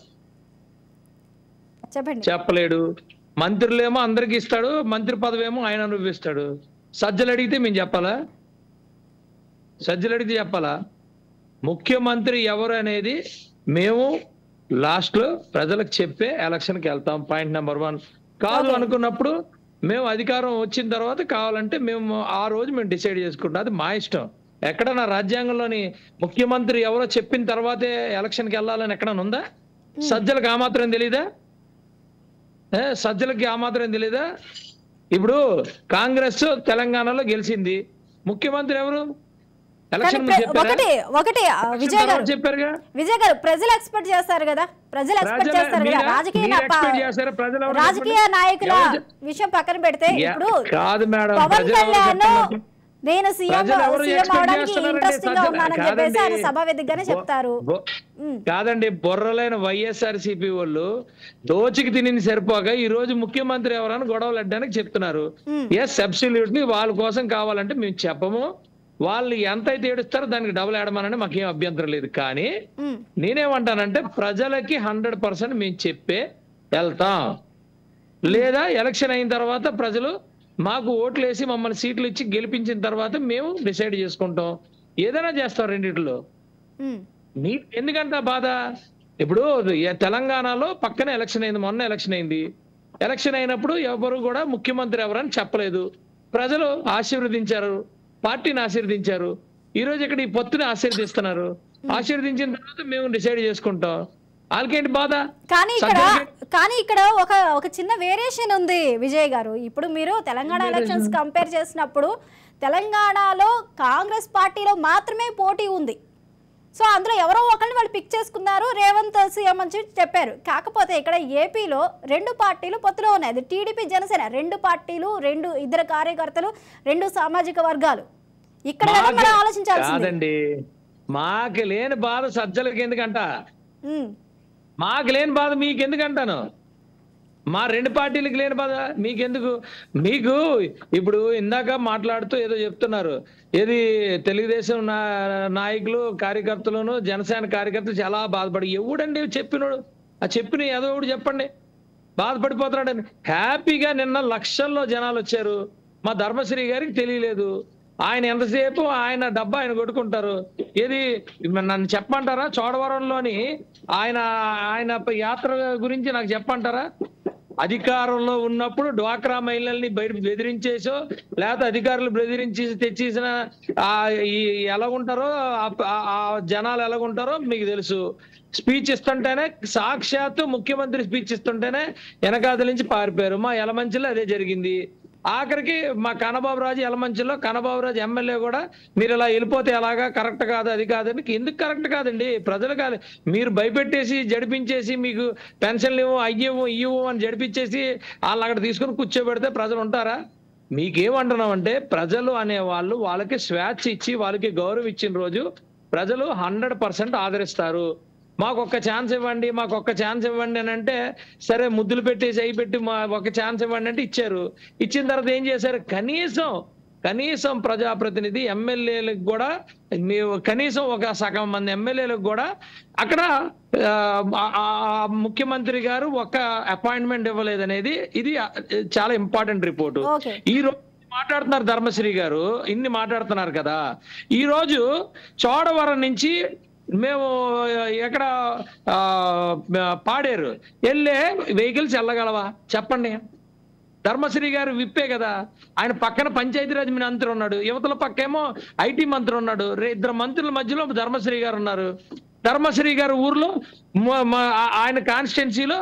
చెప్పండి చెప్పలేడు మంత్రులేమో అందరికి ఇస్తాడు మంత్రి పదవి ఏమో ఆయన అనుభవిస్తాడు సజ్జలు అడిగితే మేము చెప్పాలా సజ్జలు అడిగితే చెప్పాలా ముఖ్యమంత్రి ఎవరు అనేది మేము లాస్ట్ లో ప్రజలకు చెప్పే ఎలక్షన్కి వెళ్తాం పాయింట్ నెంబర్ వన్ కాదు అనుకున్నప్పుడు మేము అధికారం వచ్చిన తర్వాత కావాలంటే మేము ఆ రోజు మేము డిసైడ్ చేసుకుంటాం అది మా ఇష్టం ఎక్కడ నా రాజ్యాంగంలోని ముఖ్యమంత్రి ఎవరో చెప్పిన తర్వాతే ఎలక్షన్కి వెళ్ళాలని ఎక్కడన్నా ఉందా సజ్జలకు ఆ మాత్రం తెలీదా ఏ, సజ్జలకి ఆ మాత్రం తెలీదా ఇప్పుడు కాంగ్రెస్ తెలంగాణలో గెలిచింది ముఖ్యమంత్రి ఎవరు కానీ ఎలక్షన్ ముందు ప్ర- చెప్పారా? ఒకటి ఒకటి ఆ, ఎలక్షన్ విజయ్ గారు తర్వాత చెప్పారుగా విజయ్ గారు ప్రజలు ఎక్స్పెక్ట్ చేస్తారు కదా ప్రజలు ఎక్స్పెక్ట్ ప్రజలు- చేస్తారు కదా మీరా? రాజకీయ మీరు నా- expect చేస్తారా? ప్రజలు ఎవరు రాజకీయ చెప్పండి? నాయకుల ఎవరు చెప్- విషయం పక్కన పెడితే యా, ఇప్పుడు కాదు మేడం పవన్ ప్రజలు ఎవరు కళ్యాణ్ చెప్పండి? నేను సీఎం ప్రజలు ఎవరు సీఎం expect అవడానికి చేస్తున్నారండి? ఇంట్రెస్టింగ్ గా ప్రజలు- ఉన్నానని చెప్పేసి ఆయన కాదండి. సభ వేదికగానే బొ- చెప్తారు బొ- ఉమ్. కాదండి బుర్రలైన వైఎస్ఆర్ సిపి వాళ్ళు దోచికి తినింది సరిపోక ఈ రోజు ముఖ్యమంత్రి ఎవరని గొడవలు అడ్డానికి చెప్తున్నారు మ్మ్. ఎస్ అబ్సల్యూట్లీ వాళ్ళ కోసం కావాలంటే మేము చెప్పము వాళ్ళు ఎంత అయితే ఏడుస్తారో దానికి డబుల్ ఏడమనండి మాకేం అభ్యంతరం లేదు కానీ ఉమ్. నేనేమంటానంటే ప్రజలకి హండ్రెడ్ పర్సెంట్ మేము చెప్పే వెళ్తాం లేదా ఎలక్షన్ అయిన తర్వాత ప్రజలు మాకు ఓట్లు వేసి మమ్మల్ని సీట్లు ఇచ్చి గెలిపించిన తర్వాత మేము డిసైడ్ చేసుకుంటాం ఏదైనా చేస్తాం రెండిట్లో ఉమ్. నీ ఎందుకంత బాధ ఇప్పుడు ఏ- తెలంగాణలో పక్కనే ఎలక్షన్ అయింది మొన్న ఎలక్షన్ అయింది ఎలక్షన్ అయినప్పుడు ఎవరు కూడా ముఖ్యమంత్రి ఎవరని చెప్పలేదు ప్రజలు ఆశీర్వదించారు పార్టీని ఆశీర్వదించారు ఈ రోజు ఇక్కడ ఈ పొత్తుని ఆశీర్వదిస్తున్నారు ఆశీర్వదించిన తర్వాత మేము డిసైడ్ చేసుకుంటాం వాళ్ళకేంటి బాధ కానీ ఇక్కడ సజ్జలకి- కానీ ఇక్కడ ఒక ఒక చిన్న వేరియేషన్ ఉంది విజయ్ గారు ఇప్పుడు మీరు తెలంగాణ ఎలక్షన్స్ కంపేర్ చేసినప్పుడు తెలంగాణలో కాంగ్రెస్ పార్టీలో మాత్రమే పోటీ ఉంది సో అందులో ఎవరో ఒకరిని వాళ్ళు పిక్ చేసుకున్నారు రేవంత్ సీఎం అని చెప్పి చెప్పారు కాకపోతే ఇక్కడ ఏపీలో రెండు పార్టీలు పొత్తులో ఉన్నాయి అది టీడీపీ జనసేన రెండు పార్టీలు రెండు ఇద్దరు కార్యకర్తలు రెండు సామాజిక వర్గాలు ఇక్కడ కదా మనం మాకే- ఆలోచించాల్సింది కాదండి మాకు లేని బాధ సజ్జలకి ఎందుకంట ఉమ్, మాకు లేని బాధ మీకు ఎందుకంటాను మా రెండు పార్టీలకు లేని బాధ మీకెందుకు మీకు ఇప్పుడు ఇందాక మాట్లాడుతూ ఏదో చెప్తున్నారు ఏది తెలుగుదేశం నా నాయకులు కార్యకర్తలను జనసేన కార్యకర్తలు చాలా బాధపడి ఎవడండి చెప్పినోడు ఆ చెప్పిన ఏదో ఒకటి చెప్పండి బాధపడిపోతున్నాడని హ్యాపీగా నిన్న లక్షల్లో జనాలు వచ్చారు మా ధర్మశ్రీ గారికి తెలియలేదు ఆయన ఎంతసేపు ఆయన డబ్బా ఆయన కొట్టుకుంటారు ఏది నన్ను చెప్పమంటారా చోడవరంలోని ఆయన ఆయన యాత్ర గురించి నాకు చెప్పంటారా అధికారంలో ఉన్నప్పుడు డ్వాక్రా మహిళల్ని బయట బెదిరించేసో లేకపోతే అధికారులు బెదిరించి తెచ్చేసిన ఆ ఈ ఎలాగుంటారో ఆ- ఆ- ఆ జనాలు ఎలాగుంటారో మీకు తెలుసు స్పీచ్ ఇస్తుంటేనే సాక్షాత్తు ముఖ్యమంత్రి స్పీచ్ ఇస్తుంటేనే వెనకాదల నుంచి పారిపోయారు మా యలమంచిలో అదే జరిగింది ఆఖరికి మా కనబాబు రాజు యలమంచిలో కనబాబు రాజు ఎమ్మెల్యే కూడా మీరు ఇలా వెళ్ళిపోతే ఎలాగా కరెక్ట్ కాదు అది కాదని ఎందుకు కరెక్ట్ కాదండి ప్రజలు కాదు మీరు భయపెట్టేసి జడిపించేసి మీకు పెన్షన్లు ఇవ్వు అయ్యవు ఇవ్వు అని జడిపించేసి వాళ్ళు అక్కడ తీసుకుని కూర్చోబెడితే ప్రజలు ఉంటారా మీకేమంటున్నామంటే ప్రజలు అనేవాళ్ళు వాళ్ళకి స్వేచ్ఛ ఇచ్చి వాళ్ళకి గౌరవం ఇచ్చిన రోజు ప్రజలు హండ్రెడ్ పర్సెంట్ ఆదరిస్తారు మాకు ఒక్క ఛాన్స్ ఇవ్వండి మాకు ఒక్క ఛాన్స్ ఇవ్వండి అని అంటే సరే ముద్దులు పెట్టేసి అయి పెట్టి మా ఒక ఛాన్స్ ఇవ్వండి అంటే ఇచ్చారు ఇచ్చిన తర్వాత ఏం చేశారు కనీసం కనీసం ప్రజాప్రతినిధి ఎమ్మెల్యేలకు కూడా మేము కనీసం ఒక సగం మంది ఎమ్మెల్యేలకు కూడా అక్కడ ఆ, ఆ- ఆ ముఖ్యమంత్రి గారు ఒక అపాయింట్మెంట్ ఇవ్వలేదనేది ఇది ఆ, చాలా ఇంపార్టెంట్ రిపోర్టు ఓకే ఈ రోజు మాట్లాడుతున్నారు ధర్మశ్రీ గారు ఇన్ని మాట్లాడుతున్నారు కదా ఈ రోజు చోడవరం నుంచి మేము ఎక్కడ ఆ, పాడేరు వెళ్ళే వెహికల్స్ వెళ్ళగలవా చెప్పండి ధర్మశ్రీ గారు విప్పే కదా ఆయన పక్కన పంచాయతీరాజ్ మంత్రి ఉన్నాడు యువతల పక్కేమో ఐటీ మంత్రి ఉన్నాడు రే- ఇద్దరు మంత్రుల మధ్యలో ధర్మశ్రీ గారు ఉన్నారు ధర్మశ్రీ గారు ఊర్లో మ- మ- ఆ- ఆయన కాన్స్టిట్యున్సీలో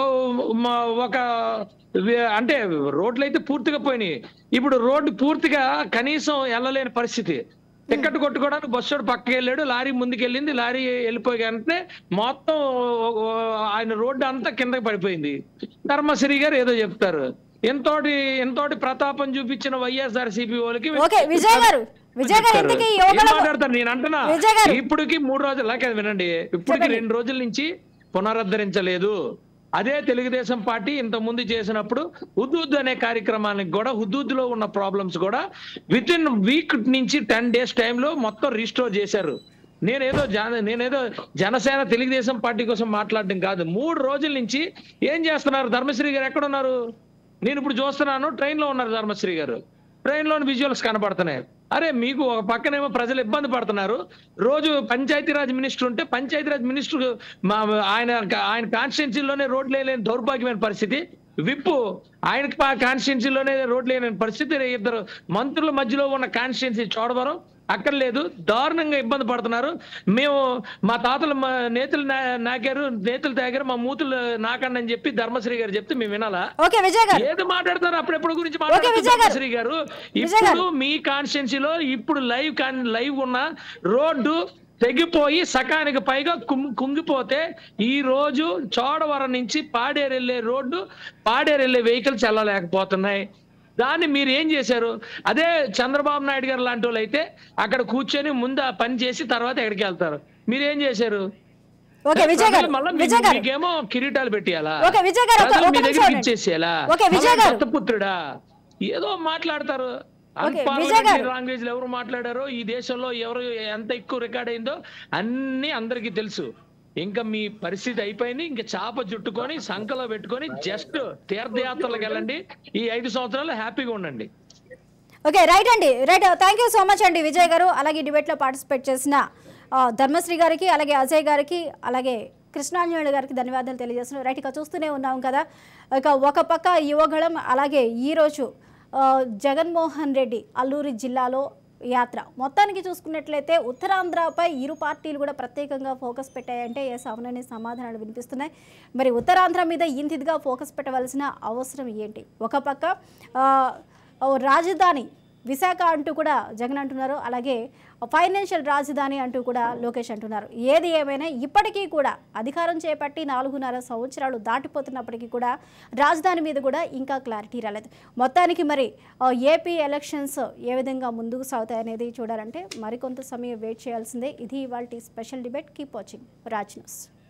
ఒక వి- అంటే రోడ్లు అయితే పూర్తిగా పోయినాయి ఇప్పుడు రోడ్డు పూర్తిగా కనీసం వెళ్ళలేని పరిస్థితి టికెట్ కొట్టుకోవడానికి బస్సు పక్కకి వెళ్ళాడు లారీ ముందుకెళ్ళింది లారీ వెళ్ళిపోయి అంటే మొత్తం ఆయన రోడ్డు అంతా కిందకి పడిపోయింది ధర్మశ్రీ గారు ఏదో చెప్తారు ఎంతోటి ఎంతోటి ప్రతాపం చూపించిన వైఎస్ఆర్ సిపి వాళ్ళకి ఓకే విజయ్ గారు విజయ్ గారు ఇంతకీ ఏం యువకుల మాట్లాడతారు నేను అంటున్నా విజయ్ గారు. ఇప్పటికి మూడు రోజులు లాగా వినండి ఇప్పటికి చెప్పండి. రెండు రోజుల నుంచి పునరుద్ధరించలేదు అదే తెలుగుదేశం పార్టీ ఇంత ముందు చేసినప్పుడు హుదూద్ అనే కార్యక్రమానికి కూడా హుదూద్ లో ఉన్న ప్రాబ్లమ్స్ కూడా విత్ ఇన్ వీక్ నుంచి టెన్ డేస్ టైంలో మొత్తం రీస్టోర్ చేశారు నేనేదో జన నేనేదో జనసేన తెలుగుదేశం పార్టీ కోసం మాట్లాడడం కాదు మూడు రోజుల నుంచి ఏం చేస్తున్నారు ధర్మశ్రీ గారు ఎక్కడ ఉన్నారు నేను ఇప్పుడు చూస్తున్నాను ట్రైన్ లో ఉన్నారు ధర్మశ్రీ గారు ట్రైన్ లోని విజువల్స్ కనబడుతున్నాయి అరే మీకు ఒక పక్కనేమో ప్రజలు ఇబ్బంది పడుతున్నారు రోజు పంచాయతీరాజ్ మినిస్టర్ ఉంటే పంచాయతీరాజ్ మినిస్టర్ మా ఆయన ఆయన కాన్స్టిట్యున్సీలోనే రోడ్లు లేని దౌర్భాగ్యమైన పరిస్థితి విప్పు ఆయనకి కాన్స్టిట్యున్సీలోనే రోడ్లు లేని పరిస్థితి ఇద్దరు మంత్రుల మధ్యలో ఉన్న కాన్స్టిట్యున్సీ చూడవరం అక్కడ లేదు దారుణంగా ఇబ్బంది పడుతున్నారు మేము మా తాతలు మా నేతలు నా- నాకారు నేతలు తాగారు మా మూతులు నాకండి అని చెప్పి ధర్మశ్రీ గారు చెప్తే మేము వినాలా ఓకే విజయ్ గారు ఏది మాట్లాడతారు అప్పుడెప్పుడు గురించి విజయ్ గారు. మాట్లాడుతున్నారు శ్రీ గారు విజయ్ గారు. ఇప్పుడు మీ కాన్స్టిట్యున్సీలో ఇప్పుడు లైవ్ కాన్ లైవ్ ఉన్న రోడ్డు తెగిపోయి సకానికి పైగా కుం- కుంగిపోతే ఈ రోజు చోడవరం నుంచి పాడేరు వెళ్ళే రోడ్డు పాడేరు వెళ్ళే వెహికల్స్ వెళ్ళలేకపోతున్నాయి దాన్ని మీరు ఏం చేశారు అదే చంద్రబాబు నాయుడు గారు లాంటి వాళ్ళు అయితే అక్కడ కూర్చొని ముందు ఆ పని చేసి తర్వాత ఎక్కడికి వెళ్తారు మీరు ఏం చేశారు ఓకే విజయ్ గారు మళ్ళీ విజయ్ గారు మీకేమో కిరీటాలు పెట్టియాలా ఓకే, విజయ్ గారు, ఒక- ప్రజలు ఒక మీ నిమిషం దగ్గర ఉండండి. ఇచ్చేసేయాలా ఓకే, విజయ్ మళ్ళీ గారు. దత్తపుత్రుడా ఏదో మాట్లాడతారు ఓకే, విజయ్ గారు. లాంగ్వేజ్ ఎవరు మాట్లాడారో ఈ దేశంలో ఎవరు ఎంత ఎక్కువ రికార్డ్ అయిందో అన్ని అందరికీ తెలుసు ఇంకా మీ పరిస్థితి అయిపోయింది ఇంకా చాప చుట్టుకొని సంకలో పెట్టుకొని జస్ట్ తీర్థయాత్రలకు వెళ్ళండి ఈ ఐదు సంవత్సరాలు హ్యాపీగా ఉండండి ఓకే రైట్ అండి right thank you so much అండి విజయ్ గారు అలాగే ఈ డిబేట్లో పార్టిసిపేట్ చేసిన ఆ, ధర్మశ్రీ గారికి అలాగే అజయ్ గారికి అలాగే కృష్ణాంజనేయుడు గారికి ధన్యవాదాలు తెలియజేస్తున్నాం రైట్ ఇక చూస్తూనే ఉన్నాం కదా ఇక ఒక పక్క యువగళం అలాగే ఈరోజు ఆ, జగన్మోహన్ రెడ్డి అల్లూరి జిల్లాలో యాత్ర మొత్తానికి చూసుకున్నట్లయితే ఉత్తరాంధ్రపై ఇరు పార్టీలు కూడా ప్రత్యేకంగా ఫోకస్ పెట్టాయంటే ఎస్ అవుననే సమాధానాలు వినిపిస్తున్నాయి మరి ఉత్తరాంధ్ర మీద ఇంతిదిగా ఫోకస్ పెట్టవలసిన అవసరం ఏంటి ఒక పక్క ఆ, ఓ రాజధాని విశాఖ అంటూ కూడా జగన్ అంటున్నారు అలాగే ఫైనాన్షియల్ రాజధాని అంటూ కూడా లోకేష్ అంటున్నారు ఏది ఏమైనా ఇప్పటికీ కూడా అధికారం చేపట్టి నాలుగున్నర సంవత్సరాలు దాటిపోతున్నప్పటికీ కూడా రాజధాని మీద కూడా ఇంకా క్లారిటీ రాలేదు మొత్తానికి మరి ఆ, ఏపీ ఎలక్షన్స్ ఏ విధంగా ముందుకు సాగుతాయి అనేది చూడాలంటే మరికొంత సమయం వెయిట్ చేయాల్సిందే ఇది ఇవాళ special debate keep watching Raj news